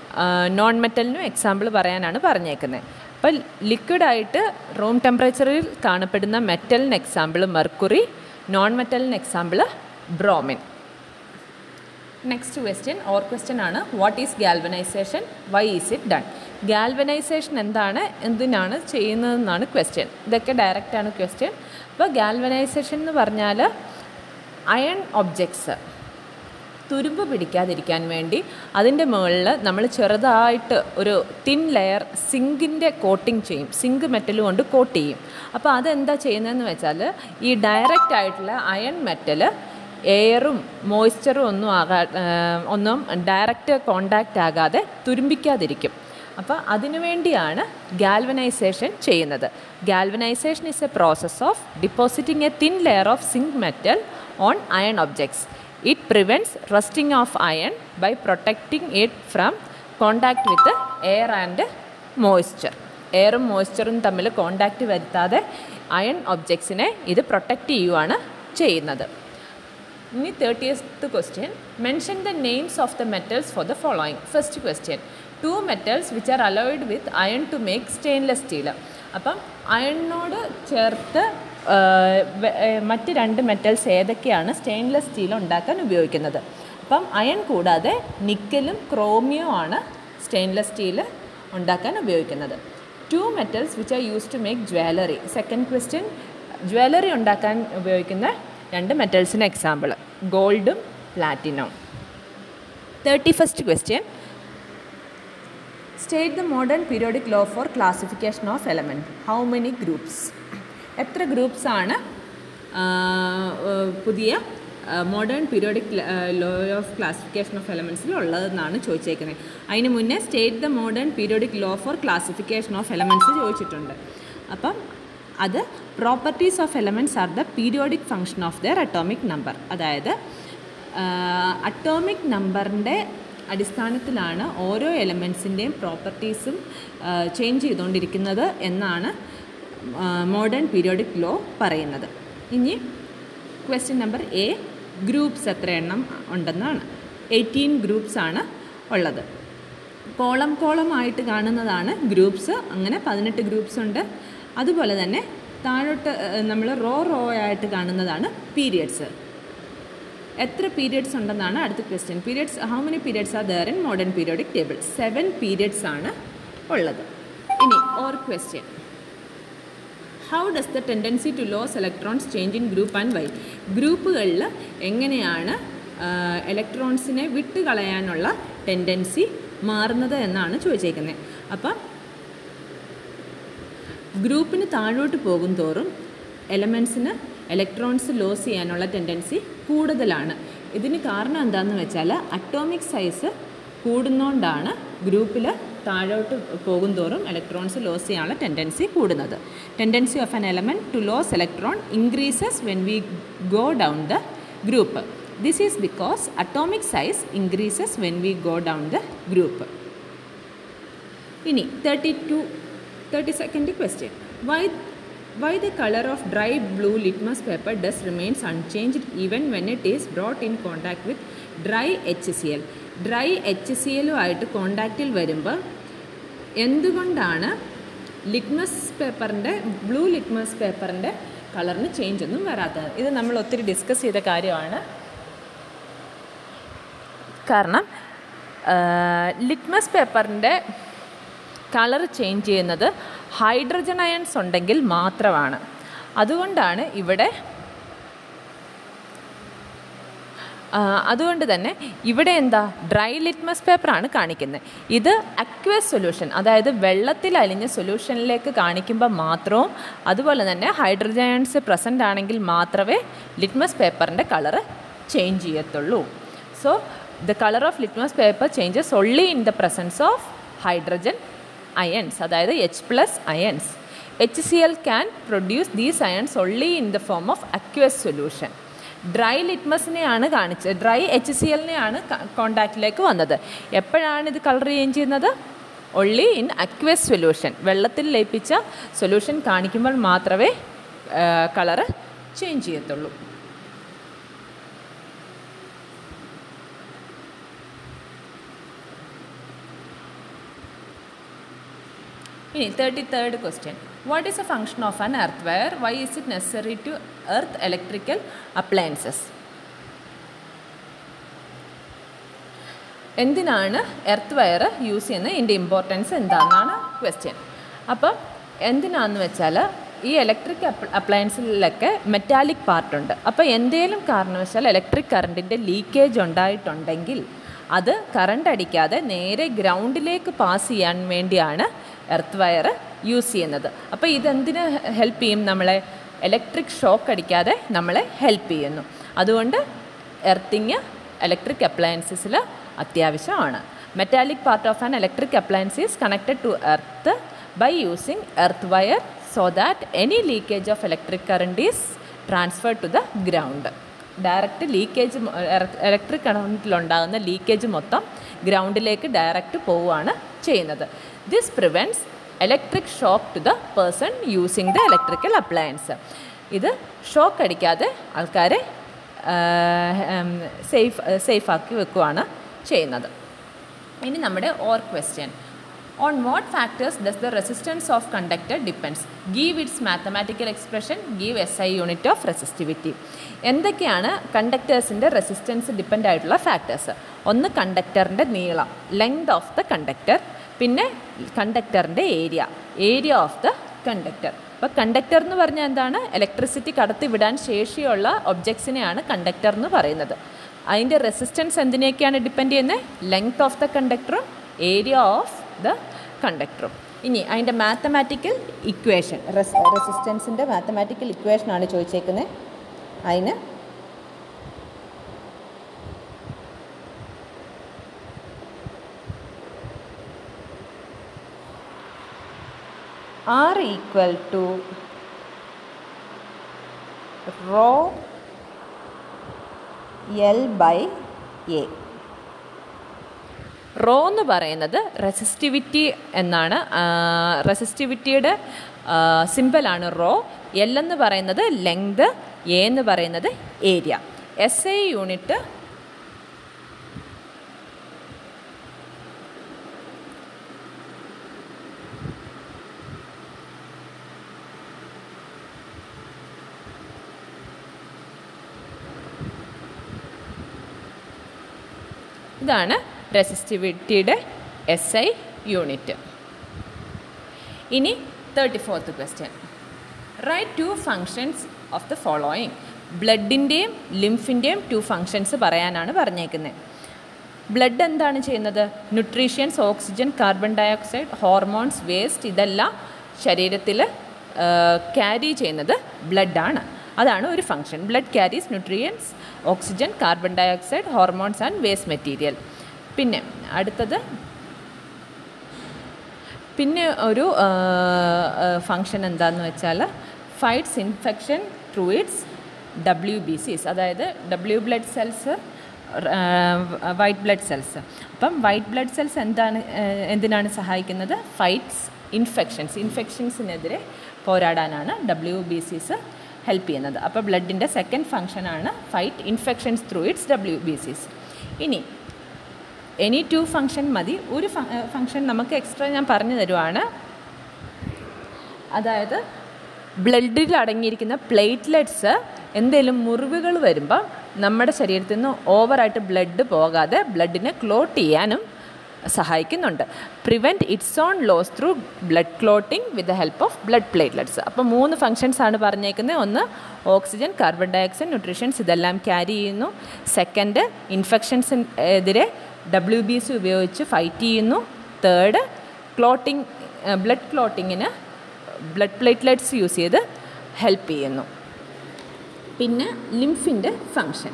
നോൺ മെറ്റലിനും എക്സാമ്പിൾ പറയാനാണ് പറഞ്ഞേക്കുന്നത് അപ്പോൾ ലിക്വിഡായിട്ട് റൂം ടെമ്പറേച്ചറിൽ കാണപ്പെടുന്ന മെറ്റലിന് എക്സാമ്പിൾ മെർക്കുറി നോൺ മെറ്റലിന് example bromine next question or question ആണ് what is galvanisation why is it done galvanisation എന്താണ് എന്തിനാണ് ചെയ്യുന്നതെന്നാണ് ക്വസ്റ്റ്യൻ ഇതൊക്കെ ഡയറക്റ്റാണ് ക്വസ്റ്റ്യൻ അപ്പോൾ ഗാൽവനൈസേഷൻ എന്ന് പറഞ്ഞാൽ അയൺ ഒബ്ജക്ട്സ് തുരുമ്പ് പിടിക്കാതിരിക്കാൻ വേണ്ടി അതിൻ്റെ മുകളിൽ നമ്മൾ ചെറുതായിട്ട് ഒരു തിൻ ലെയർ സിങ്കിൻ്റെ കോട്ടിങ് ചെയ്യും സിങ്ക് മെറ്റൽ കൊണ്ട് കോട്ട് ചെയ്യും അപ്പോൾ അതെന്താ ചെയ്യുന്നതെന്ന് വെച്ചാൽ ഈ ഡയറക്റ്റ് ആയിട്ടുള്ള അയൺ മെറ്റൽ എയറും മോയ്സ്ചറും ഒന്നും ആകാ ഒന്നും ഡയറക്റ്റ് കോണ്ടാക്റ്റ് ആകാതെ തുരുമ്പിക്കാതിരിക്കും അപ്പോൾ അതിനുവേണ്ടിയാണ് ഗാൽവനൈസേഷൻ ചെയ്യുന്നത് galvanisation is a process of depositing a thin layer of zinc metal on iron objects it prevents rusting of iron by protecting it from contact with air and moisture എയറും മോയ്സ്ചറും തമ്മിൽ contact വരുത്താതെ iron ഒബ്ജക്ട്സിനെ ഇത് protect ചെയ്യുവാണ് ചെയ്യുന്നത് ഇനി thirtieth question mention the names of the metals for the following first question two metals which are alloyed with iron to make stainless steel അപ്പം അയണിനോട് ചേർത്ത് മറ്റ് രണ്ട് മെറ്റൽസ് ഏതൊക്കെയാണ് സ്റ്റെയിൻലെസ് സ്റ്റീൽ ഉണ്ടാക്കാൻ ഉപയോഗിക്കുന്നത് അപ്പം അയൺ കൂടാതെ നിക്കലും ക്രോമിയോ ആണ് സ്റ്റെയിൻലെസ് സ്റ്റീൽ ഉണ്ടാക്കാൻ ഉപയോഗിക്കുന്നത് two metals which are use to make jewellery second question jewellery ഉണ്ടാക്കാൻ ഉപയോഗിക്കുന്ന രണ്ട് മെറ്റൽസിന് എക്സാമ്പിൾ ഗോൾഡും പ്ലാറ്റിനവും thirty first question state the modern periodic law for classification of element how many groups എത്ര ഗ്രൂപ്പ്സ് ആണ് പുതിയ modern periodic law of classification of എലമെൻറ്റ്സിൽ ഉള്ളതെന്നാണ് ചോദിച്ചേക്കുന്നത് അതിന് മുന്നേ state the modern periodic law for classification of elements ചോദിച്ചിട്ടുണ്ട് അപ്പം അത് properties of elements are the periodic function of their atomic number അതായത് അറ്റോമിക് നമ്പറിൻ്റെ അടിസ്ഥാനത്തിലാണ് ഓരോ എലമെൻസിൻ്റെയും പ്രോപ്പർട്ടീസും ചേഞ്ച് ചെയ്തുകൊണ്ടിരിക്കുന്നത് എന്നാണ് മോഡേൺ പീരിയോഡിക് ലോ പറയുന്നത് ഇനി ക്വസ്റ്റ്യൻ നമ്പർ എ ഗ്രൂപ്പ്സ് എത്ര എണ്ണം ഉണ്ടെന്നാണ് എയ്റ്റീൻ ഗ്രൂപ്പ്സ് ആണ് ഉള്ളത് കോളം കോളം ആയിട്ട് കാണുന്നതാണ് ഗ്രൂപ്പ്സ് അങ്ങനെ പതിനെട്ട് ഗ്രൂപ്പ്സ് ഉണ്ട് അതുപോലെ തന്നെ താഴോട്ട് നമ്മൾ റോ റോ ആയിട്ട് കാണുന്നതാണ് പീരിയഡ്സ് എത്ര പീരിയഡ്സ് ഉണ്ടെന്നാണ് അടുത്ത question periods how many periods are there in modern periodic table seven periods ആണ് ഉള്ളത് ഇനി or question how does the tendency to lose electrons change in group and why ഗ്രൂപ്പുകളിൽ എങ്ങനെയാണ് ഇലക്ട്രോൺസിനെ വിട്ട് കളയാനുള്ള ടെൻഡൻസി മാറുന്നത് എന്നാണ് ചോദിച്ചേക്കുന്നത് അപ്പം ഗ്രൂപ്പിന് താഴോട്ട് പോകും തോറും എലമെൻസിന് ഇലക്ട്രോൺസ് ലോസ് ചെയ്യാനുള്ള ടെൻഡൻസി കൂടുതലാണ് ഇതിന് കാരണം എന്താണെന്ന് വെച്ചാൽ അറ്റോമിക് സൈസ് കൂടുന്നതുകൊണ്ടാണ് ഗ്രൂപ്പിൽ താഴോട്ട് പോകും തോറും ഇലക്ട്രോൺസ് ലോസ് ചെയ്യാനുള്ള ടെൻഡൻസി കൂടുന്നത് tendency of an element to lose electron increases when we go down the group this is because atomic size increases when we go down the group ഇനി thirty two thirty second question why why the color of dry blue litmus paper does remains unchanged even when it is brought in contact with dry HCl dry H C എല്ലുമായിട്ട് കോണ്ടാക്റ്റിൽ വരുമ്പോൾ എന്തുകൊണ്ടാണ് litmus പേപ്പറിൻ്റെ blue litmus പേപ്പറിൻ്റെ കളറിന് change ഒന്നും വരാത്തത് ഇത് നമ്മൾ ഒത്തിരി ഡിസ്കസ് ചെയ്ത കാര്യമാണ് കാരണം ലിറ്റ്മസ് പേപ്പറിൻ്റെ കളർ ചേഞ്ച് ചെയ്യുന്നത് ഹൈഡ്രജൻ അയൺസ് ഉണ്ടെങ്കിൽ മാത്രമാണ് അതുകൊണ്ടാണ് ഇവിടെ അതുകൊണ്ട് തന്നെ ഇവിടെ എന്താ ഡ്രൈ ലിറ്റ്മസ് പേപ്പറാണ് കാണിക്കുന്നത് ഇത് അക്വസ് സൊല്യൂഷൻ അതായത് വെള്ളത്തിൽ അലിഞ്ഞ സൊല്യൂഷനിലേക്ക് കാണിക്കുമ്പോൾ മാത്രവും അതുപോലെ തന്നെ ഹൈഡ്രജൻ അയൺസ് പ്രസൻ്റ് ആണെങ്കിൽ മാത്രമേ ലിറ്റ്മസ് പേപ്പറിൻ്റെ കളറ് ചേഞ്ച് ചെയ്യത്തുള്ളൂ so the colour of litmus paper changes only in the presence of hydrogen ions അതായത് H plus ions H C L can produce these ions only in the form of aqueous solution dry ലിറ്റ്മസിനെയാണ് കാണിച്ചത് dry H C എല്ലിനെയാണ് കോണ്ടാക്റ്റിലേക്ക് വന്നത് എപ്പോഴാണ് ഇത് colour change ചെയ്യുന്നത് only in aqueous solution വെള്ളത്തിൽ ലയിപ്പിച്ച സൊല്യൂഷൻ കാണിക്കുമ്പോൾ മാത്രമേ കളറ് ചേഞ്ച് ചെയ്യത്തുള്ളൂ ഇനി thirty third question what is a function of an earth wire why is it necessary to earth electrical appliances എന്തിനാണ് എർത്ത് വയർ യൂസ് ചെയ്യുന്നത് ഇതിൻ്റെ ഇമ്പോർട്ടൻസ് എന്താണെന്നാണ് ക്വസ്റ്റ്യൻ അപ്പം എന്തിനാന്ന് വെച്ചാൽ ഈ ഇലക്ട്രിക് അപ്ലയൻസിലൊക്കെ മെറ്റാലിക് പാർട്ടുണ്ട് അപ്പോൾ എന്തെങ്കിലും കാരണവശാൽ ഇലക്ട്രിക് കറണ്ടിൻ്റെ ലീക്കേജ് ഉണ്ടായിട്ടുണ്ടെങ്കിൽ അത് കറണ്ട് അടിക്കാതെ നേരെ ഗ്രൗണ്ടിലേക്ക് പാസ് ചെയ്യാൻ വേണ്ടിയാണ് എർത്ത് വയർ യൂസ് ചെയ്യുന്നത് അപ്പോൾ ഇതെന്തിന് ഹെൽപ്പ് ചെയ്യും നമ്മളെ ഇലക്ട്രിക് ഷോക്ക് അടിക്കാതെ നമ്മളെ ഹെൽപ്പ് ചെയ്യുന്നു അതുകൊണ്ട് എർത്തിങ് ഇലക്ട്രിക് അപ്ലയൻസസിൽ അത്യാവശ്യമാണ് metallic part of an electric appliance is connected to earth by using earth wire so that any leakage of electric current is transfer to the ground direct leakage electric കറണ്ടിലുണ്ടാകുന്ന leakage മൊത്തം ഗ്രൗണ്ടിലേക്ക് direct പോവുകയാണ് ചെയ്യുന്നത് this prevents electric shock to the person using the electrical appliance ഇത് shock അടിക്കാതെ ആൾക്കാരെ safe സേഫാക്കി വെക്കുകയാണ് ചെയ്യുന്നത് ഇനി നമ്മുടെ or question on what factors does the resistance of conductor depends give its mathematical expression give S I unit of resistivity എന്തൊക്കെയാണ് കണ്ടക്ടേഴ്സിൻ്റെ റെസിസ്റ്റൻസ് ഡിപ്പെൻഡ് ആയിട്ടുള്ള ഫാക്ടേഴ്സ് ഒന്ന് കണ്ടക്ടറിൻ്റെ നീളം ലെങ്ത് ഓഫ് ദ കണ്ടക്ടർ പിന്നെ കണ്ടക്ടറിൻ്റെ area area of the conductor അപ്പോൾ conductor എന്ന് പറഞ്ഞാൽ എന്താണ് ഇലക്ട്രിസിറ്റി കടത്തി വിടാൻ ശേഷിയുള്ള ഒബ്ജക്ട്സിനെയാണ് കണ്ടക്ടർ എന്ന് പറയുന്നത് അതിൻ്റെ റെസിസ്റ്റൻസ് എന്തിനെയൊക്കെയാണ് ഡിപ്പെൻഡ് ചെയ്യുന്നത് ലെങ്ത് ഓഫ് ദ കണ്ടക്ടറും ഏരിയ ഓഫ് ദ കണ്ടക്ടറും ഇനി അതിൻ്റെ മാത്തമാറ്റിക്കൽ ഇക്വേഷൻ റെസിസ്റ്റൻസിൻ്റെ മാത്തമാറ്റിക്കൽ ഇക്വേഷനാണ് ചോദിച്ചേക്കുന്നത് അതിന് R equal to rho L by A. Rho എന്ന് പറയുന്നത് റെസിസ്റ്റിവിറ്റി എന്നാണ് റെസിസ്റ്റിവിറ്റിയുടെ സിമ്പിളാണ് റോ എൽ എന്ന് പറയുന്നത് ലെങ്ത് എ എന്ന് പറയുന്നത് ഏരിയ എസ് ഐ യൂണിറ്റ് ഇതാണ് റെസിസ്റ്റിവിറ്റിയുടെ എസ് ഐ യൂണിറ്റ് ഇനി thirty fourth question write two functions of the following ബ്ലഡിൻ്റെയും ലിംഫിൻ്റെയും ടു ഫങ്ഷൻസ് പറയാനാണ് പറഞ്ഞേക്കുന്നത് ബ്ലഡ് എന്താണ് ചെയ്യുന്നത് nutrients oxygen carbon dioxide hormones waste ഇതെല്ലാം ശരീരത്തിൽ ക്യാരി ചെയ്യുന്നത് ബ്ലഡാണ് അതാണ് ഒരു function blood carries nutrients oxygen carbon dioxide hormones and waste material പിന്നെ അടുത്തത് പിന്നെ ഒരു ഫങ്ഷൻ എന്താണെന്ന് വെച്ചാൽ fights infection through its W B Cs അതായത് W blood cells white blood cells അപ്പം വൈറ്റ് ബ്ലഡ് സെൽസ് എന്താണ് എന്തിനാണ് സഹായിക്കുന്നത് ഫൈറ്റ്സ് ഇൻഫെക്ഷൻസ് ഇൻഫെക്ഷൻസിനെതിരെ പോരാടാനാണ് ഡബ്ല്യു ബി സിസ് ഹെൽപ്പ് ചെയ്യുന്നത് അപ്പോൾ ബ്ലഡിൻ്റെ സെക്കൻഡ് ഫങ്ഷനാണ് fight infections through its W B Cs ഇനി എനി ടു ഫങ്ഷൻ മതി ഒരു ഫങ്ഷൻ നമുക്ക് എക്സ്ട്രാ ഞാൻ പറഞ്ഞു തരുവാണ് അതായത് ബ്ലഡിൽ അടങ്ങിയിരിക്കുന്ന പ്ലേറ്റ്ലെറ്റ്സ് എന്തെങ്കിലും മുറിവുകൾ വരുമ്പോൾ നമ്മുടെ ശരീരത്തിൽ നിന്ന് ഓവറായിട്ട് ബ്ലഡ് പോകാതെ ബ്ലഡിനെ ക്ലോട്ട് ചെയ്യാനും സഹായിക്കുന്നുണ്ട് prevent its own loss through blood clotting with the help of blood platelets അപ്പോൾ മൂന്ന് ഫങ്ഷൻസ് ആണ് പറഞ്ഞേക്കുന്നത് ഒന്ന് ഓക്സിജൻ കാർബൺ ഡയോക്സൈഡ് ന്യൂട്രീഷൻസ് ഇതെല്ലാം ക്യാരി ചെയ്യുന്നു സെക്കൻഡ് ഇൻഫെക്ഷൻസിനെതിരെ ഡബ്ല്യു ബി സി ഉപയോഗിച്ച് ഫൈറ്റ് ചെയ്യുന്നു തേർഡ് ക്ലോട്ടിംഗ് ബ്ലഡ് ക്ലോട്ടിങ്ങിന് ബ്ലഡ് പ്ലേറ്റ്ലെറ്റ്സ് യൂസ് ചെയ്ത് ഹെൽപ്പ് ചെയ്യുന്നു പിന്നെ ലിംഫിൻ്റെ function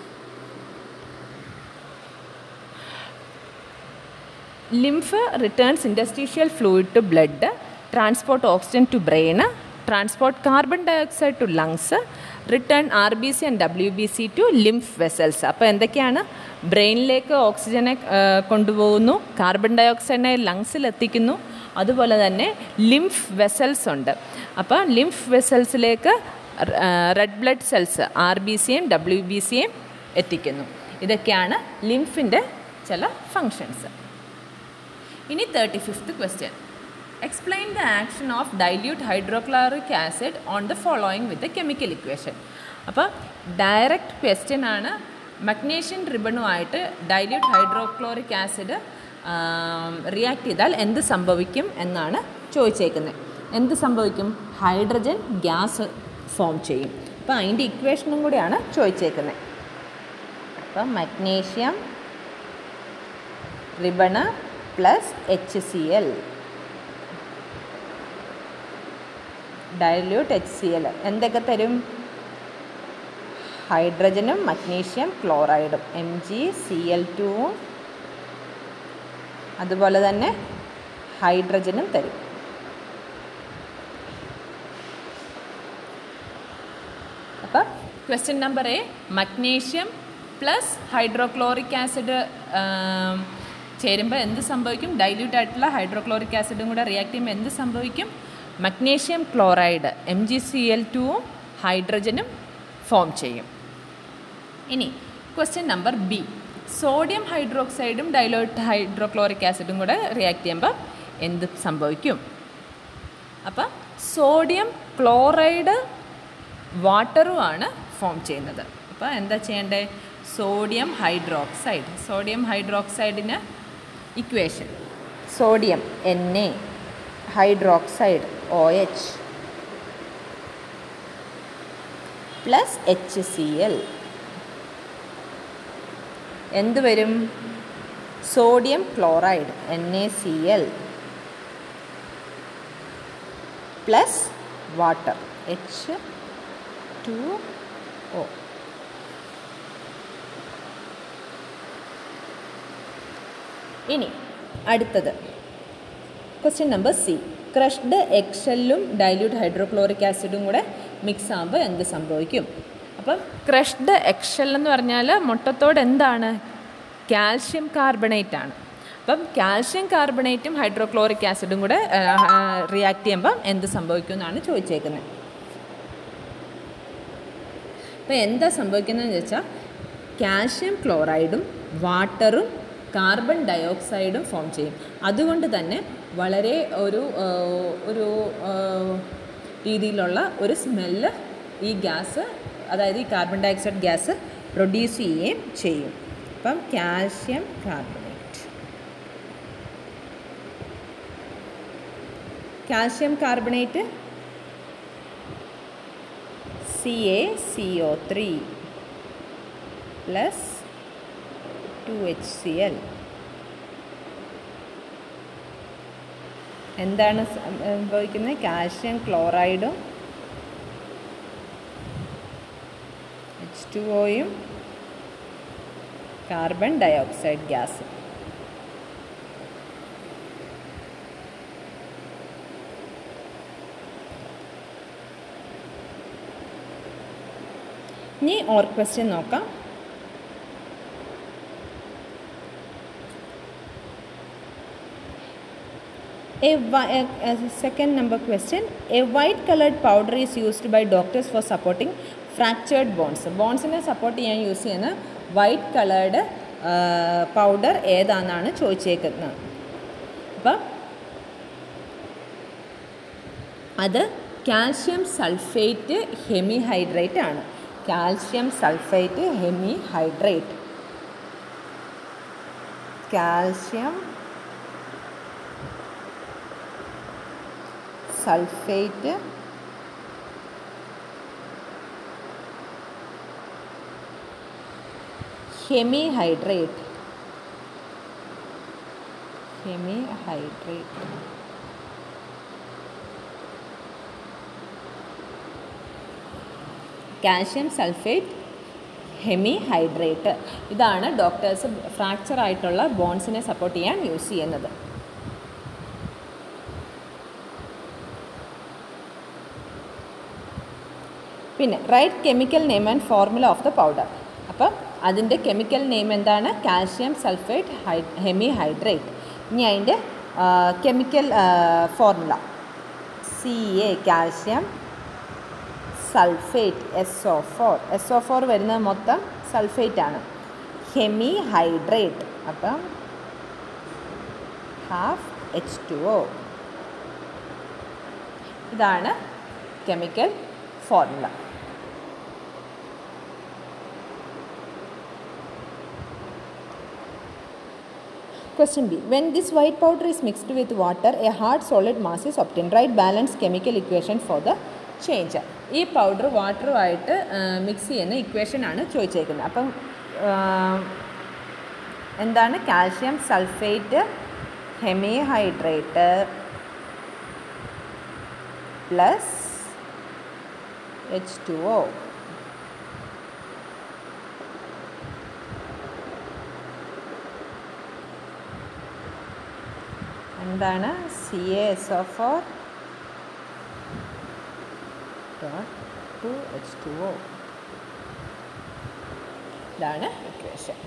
lymph returns interstitial fluid to blood transport oxygen to brain transport carbon dioxide to lungs return R B C and W B C to lymph vessels അപ്പോൾ എന്തൊക്കെയാണ് ബ്രെയിനിലേക്ക് ഓക്സിജനെ കൊണ്ടുപോകുന്നു carbon ഡയോക്സൈഡിനെ ലങ്സിൽ എത്തിക്കുന്നു അതുപോലെ തന്നെ ലിംഫ് വെസൽസ് ഉണ്ട് അപ്പോൾ ലിംഫ് വെസൽസിലേക്ക് red blood cells R B സിയും ഡബ്ല്യു ബി സിയും എത്തിക്കുന്നു ഇതൊക്കെയാണ് ലിംഫിൻ്റെ ചില ഫങ്ഷൻസ് ഇനി thirty fifth question explain the action of dilute hydrochloric acid on the following with chemical equation അപ്പോൾ ഡയറക്റ്റ് ക്വസ്റ്റ്യൻ ആണ് മഗ്നീഷ്യൻ റിബണുമായിട്ട് ഡൈല്യൂട്ട് ഹൈഡ്രോക്ലോറിക് ആസിഡ് റിയാക്ട് ചെയ്താൽ എന്ത് സംഭവിക്കും എന്നാണ് ചോദിച്ചേക്കുന്നത് എന്ത് സംഭവിക്കും ഹൈഡ്രജൻ ഗ്യാസ് ഫോം ചെയ്യും അപ്പോൾ അതിൻ്റെ ഇക്വേഷനും കൂടിയാണ് ചോദിച്ചേക്കുന്നത് അപ്പം magnesium ribbon plus H C L dilute H C L എന്തൊക്കെ തരും ഹൈഡ്രജനും മഗ്നീഷ്യം ക്ലോറൈഡും എം ജി സി എൽ ടുവും അതുപോലെ തന്നെ ഹൈഡ്രജനും തരും അപ്പോൾ question number A magnesium plus hydrochloric acid ചേരുമ്പോൾ എന്ത് സംഭവിക്കും ഡൈല്യൂട്ട് ആയിട്ടുള്ള ഹൈഡ്രോക്ലോറിക് ആസിഡും കൂടെ റിയാക്ട് ചെയ്യുമ്പോൾ എന്ത് സംഭവിക്കും magnesium chloride M G C L ടുവും ഹൈഡ്രജനും ഫോം ചെയ്യും ഇനി ക്വസ്റ്റ്യൻ നമ്പർ ബി സോഡിയം ഹൈഡ്രോക്സൈഡും ഡൈലോട്ട് ഹൈഡ്രോക്ലോറിക് ആസിഡും കൂടെ റിയാക്ട് ചെയ്യുമ്പോൾ എന്ത് സംഭവിക്കും അപ്പം സോഡിയം ക്ലോറൈഡ് വാട്ടറുമാണ് ഫോം ചെയ്യുന്നത് അപ്പോൾ എന്താ ചെയ്യേണ്ടത് സോഡിയം ഹൈഡ്രോക്സൈഡ് സോഡിയം ഹൈഡ്രോക്സൈഡിന് equation sodium N A hydroxide O H plus H C L എന്ത് വരും sodium chloride N A C L plus water H two O ഇനി അടുത്തത് ക്വസ്റ്റ്യൻ നമ്പർ സി ക്രഷ്ഡ് എക്സെല്ലും ഡൈല്യൂട്ട് ഹൈഡ്രോക്ലോറിക് ആസിഡും കൂടെ mix ആകുമ്പോൾ എന്ത് സംഭവിക്കും അപ്പം ക്രഷ്ഡ് എക്സെൽ എന്ന് പറഞ്ഞാൽ മുട്ടത്തോട് എന്താണ് കാൽഷ്യം കാർബണേറ്റ് ആണ് അപ്പം കാൽഷ്യം കാർബണേറ്റും ഹൈഡ്രോക്ലോറിക് ആസിഡും കൂടെ റിയാക്ട് ചെയ്യുമ്പം എന്ത് സംഭവിക്കും എന്നാണ് ചോദിച്ചേക്കുന്നത് അപ്പോൾ എന്താ സംഭവിക്കുന്നതെന്ന് വെച്ചാൽ കാൽഷ്യം ക്ലോറൈഡും വാട്ടറും കാർബൺ ഡയോക്സൈഡും ഫോം ചെയ്യും അതുകൊണ്ട് തന്നെ വളരെ ഒരു ആ, ഒരു ആ, രീതിയിലുള്ള ഒരു സ്മെല്ല് ഈ ഗ്യാസ് അതായത് ഈ കാർബൺ ഡയോക്സൈഡ് ഗ്യാസ് പ്രൊഡ്യൂസ് ചെയ്യുകയും ചെയ്യും അപ്പം calcium carbonate calcium carbonate C A C O three plus two H C L എന്താണ് സംഭവിക്കുന്നത് കാൽഷ്യം ക്ലോറൈഡും എച്ച് ടു ഒയും കാർബൺ ഡയോക്സൈഡ് ഗ്യാസും ഇനി ഓർ ക്വസ്റ്റ്യൻ നോക്കാം A, wi- a, a second number question. A white colored powder is used by doctors for supporting fractured bones. ബോൺസിനെ support ചെയ്യാൻ use ചെയ്യുന്ന വൈറ്റ് കളേർഡ് പൗഡർ ഏതാണെന്നാണ് ചോദിച്ചേക്കുന്നത് അപ്പം അത് കാൽഷ്യം സൾഫേറ്റ് ഹെമി ഹൈഡ്രേറ്റ് ആണ് calcium sulphate hemi hydrate calcium sulphate hemi hydrate hemi hydrate calcium sulphate hemi hydrate ഇതാണ് doctors fracture ആയിട്ടുള്ള ബോൺസിനെ സപ്പോർട്ട് ചെയ്യാൻ യൂസ് ചെയ്യുന്നത് പിന്നെ write chemical name and formula of the powder അപ്പം അതിൻ്റെ കെമിക്കൽ നെയിം എന്താണ് calcium sulphate hi hemi hydrate ഇനി അതിൻ്റെ chemical formula C A calcium sulphate S O four S O four വരുന്നത് മൊത്തം സൾഫേറ്റ് ആണ് ഹെമി ഹൈഡ്രേറ്റ് അപ്പം ഹാഫ് എച്ച് ടു ഒ ഇതാണ് chemical formula Question B. When this white powder is mixed with water, a hard solid mass is obtained. Write balanced chemical equation for the change. ഈ powder വാട്ടറുമായിട്ട് mix ചെയ്യുന്ന equation ആണ് ചോദിച്ചേക്കുന്നത് അപ്പം ആ, എന്താണ് calcium sulphate hemihydrate plus H two O എന്താണ് C S O four dot two H two O ഇതാണ് ഇക്വേഷൻ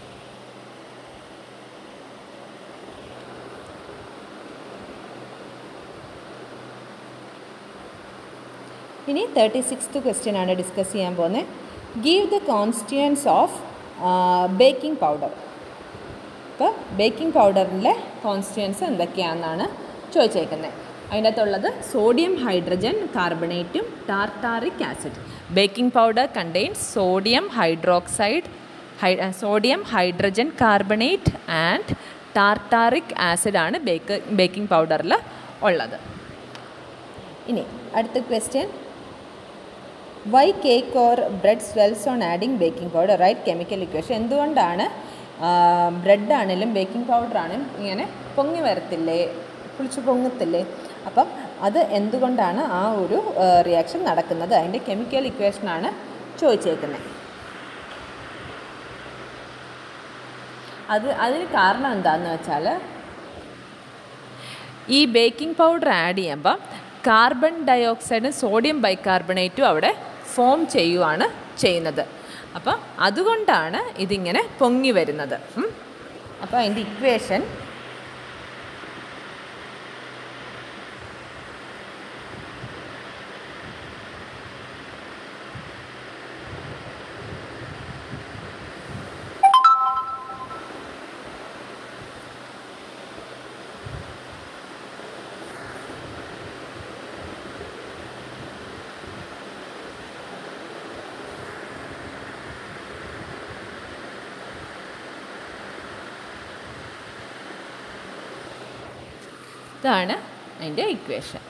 ഇനി തേർട്ടി സിക്സ്ത് ക്വസ്റ്റ്യൻ ആണ് ഡിസ്കസ് ചെയ്യാൻ പോകുന്നത് give the constituents of baking powder അപ്പോൾ ബേക്കിംഗ് പൗഡറിൻ്റെ കോൺസ്റ്റിറ്റ്യൻസ് എന്തൊക്കെയാണെന്നാണ് ചോദിച്ചേക്കുന്നത് അതിൻ്റെ അകത്തുള്ളത് സോഡിയം ഹൈഡ്രജൻ കാർബണേറ്റും tartaric acid baking powder contains sodium hydroxide hi sodium hydrogen carbonate and tartaric ആസിഡാണ് ബേക്ക് ബേക്കിംഗ് പൗഡറിൽ ഉള്ളത് ഇനി അടുത്ത question why cake or bread swells on adding baking powder write chemical equation എന്തുകൊണ്ടാണ് ബ്രെഡ് ആണെങ്കിലും baking powder ആണെങ്കിലും ഇങ്ങനെ പൊങ്ങി വരത്തില്ലേ കുളിച്ച് പൊങ്ങത്തില്ലേ അപ്പം അത് എന്തുകൊണ്ടാണ് ആ ഒരു റിയാക്ഷൻ നടക്കുന്നത് അതിൻ്റെ കെമിക്കൽ ഇക്വേഷനാണ് ചോദിച്ചേക്കുന്നത് അത് അതിന് കാരണം എന്താണെന്ന് വെച്ചാൽ ഈ ബേക്കിംഗ് പൗഡർ ആഡ് ചെയ്യുമ്പോൾ കാർബൺ ഡയോക്സൈഡും സോഡിയം ബൈകാർബണേറ്റും അവിടെ ഫോം ചെയ്യുവാണ് ചെയ്യുന്നത് അപ്പം അതുകൊണ്ടാണ് ഇതിങ്ങനെ പൊങ്ങി വരുന്നത് ഉം. അപ്പോൾ അതിൻ്റെ ഇക്വേഷൻ ഇതാണ് അതിൻ്റെ ഇക്വേഷൻ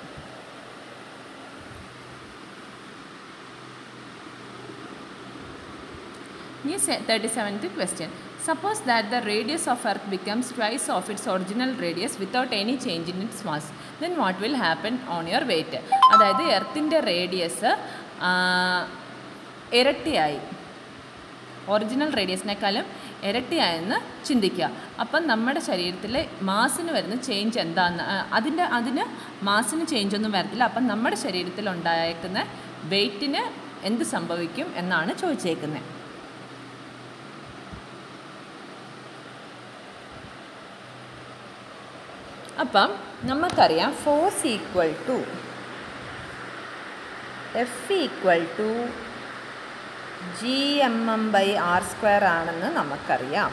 ഇനി thirty seventh question suppose that the radius of earth becomes twice of its original radius without any change in its mass then what will happen on your weight അതായത് എർത്തിൻ്റെ റേഡിയസ് ഇരട്ടിയായി original റേഡിയസിനേക്കാളും ഇരട്ടിയായെന്ന് ചിന്തിക്കുക അപ്പം നമ്മുടെ ശരീരത്തിലെ മാസിന് വരുന്ന change എന്താണെന്ന് ആ, അതിൻ്റെ അതിന് മാസിന് ചേഞ്ച് ഒന്നും വരത്തില്ല അപ്പം നമ്മുടെ ശരീരത്തിൽ ഉണ്ടായേക്കുന്ന വെയ്റ്റിന് എന്ത് സംഭവിക്കും എന്നാണ് ചോദിച്ചേക്കുന്നത് അപ്പം നമുക്കറിയാം force equal to F equal to G M M by R square ആണെന്ന് നമുക്കറിയാം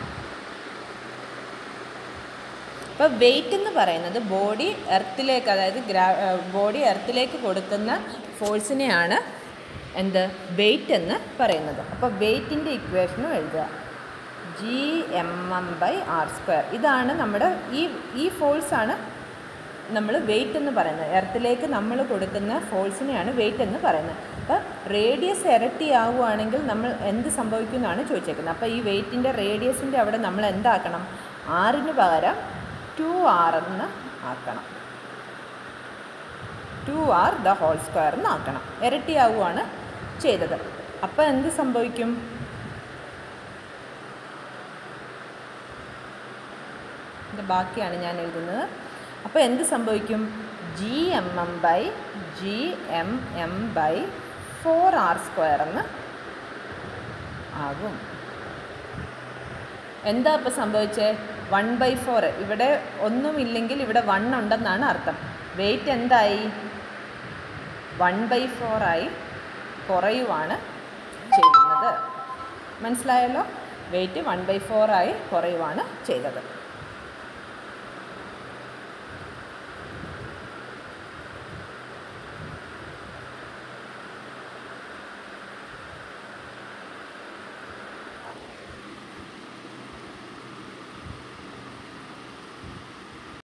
അപ്പോൾ വെയിറ്റ് എന്ന് പറയുന്നത് ബോഡി എർത്തിലേക്ക് അതായത് ഗ്രാ ബോഡി എർത്തിലേക്ക് കൊടുക്കുന്ന ഫോഴ്സിനെയാണ് എന്ത് വെയിറ്റ് എന്ന് പറയുന്നത് അപ്പോൾ വെയിറ്റിൻ്റെ ഇക്വേഷനും എഴുതുക G M M by R square ഇതാണ് നമ്മുടെ ഈ ഈ ഫോഴ്സാണ് നമ്മൾ വെയിറ്റ് എന്ന് പറയുന്നത് എർത്തിലേക്ക് നമ്മൾ കൊടുക്കുന്ന ഫോഴ്സിനെയാണ് വെയിറ്റ് എന്ന് പറയുന്നത് അപ്പോൾ റേഡിയസ് ഇരട്ടിയാവുകയാണെങ്കിൽ നമ്മൾ എന്ത് സംഭവിക്കും എന്നാണ് ചോദിച്ചേക്കുന്നത് അപ്പോൾ ഈ വെയിറ്റിൻ്റെ റേഡിയസിൻ്റെ അവിടെ നമ്മൾ എന്താക്കണം ആറിന് പകരം ടു ആർ എന്ന് ആക്കണം two R the whole square എന്ന് ആക്കണം ഇരട്ടിയാവുകയാണ് ചെയ്തത് അപ്പോൾ എന്ത് സംഭവിക്കും ഇത് ബാക്കിയാണ് ഞാൻ എഴുതുന്നത് അപ്പോൾ എന്ത് സംഭവിക്കും G M M by G M M by four R square എന്ന് ആകും എന്താ ഇപ്പോൾ സംഭവിച്ചത് വൺ ബൈ ഫോർ ഇവിടെ ഒന്നുമില്ലെങ്കിൽ ഇവിടെ വൺ ഉണ്ടെന്നാണ് അർത്ഥം വെയിറ്റ് എന്തായി വൺ ബൈ ഫോറായി കുറയുവാണ് ചെയ്യുന്നത് മനസ്സിലായല്ലോ വെയിറ്റ് വൺ ബൈ ഫോറായി കുറയുവാണ് ചെയ്തത്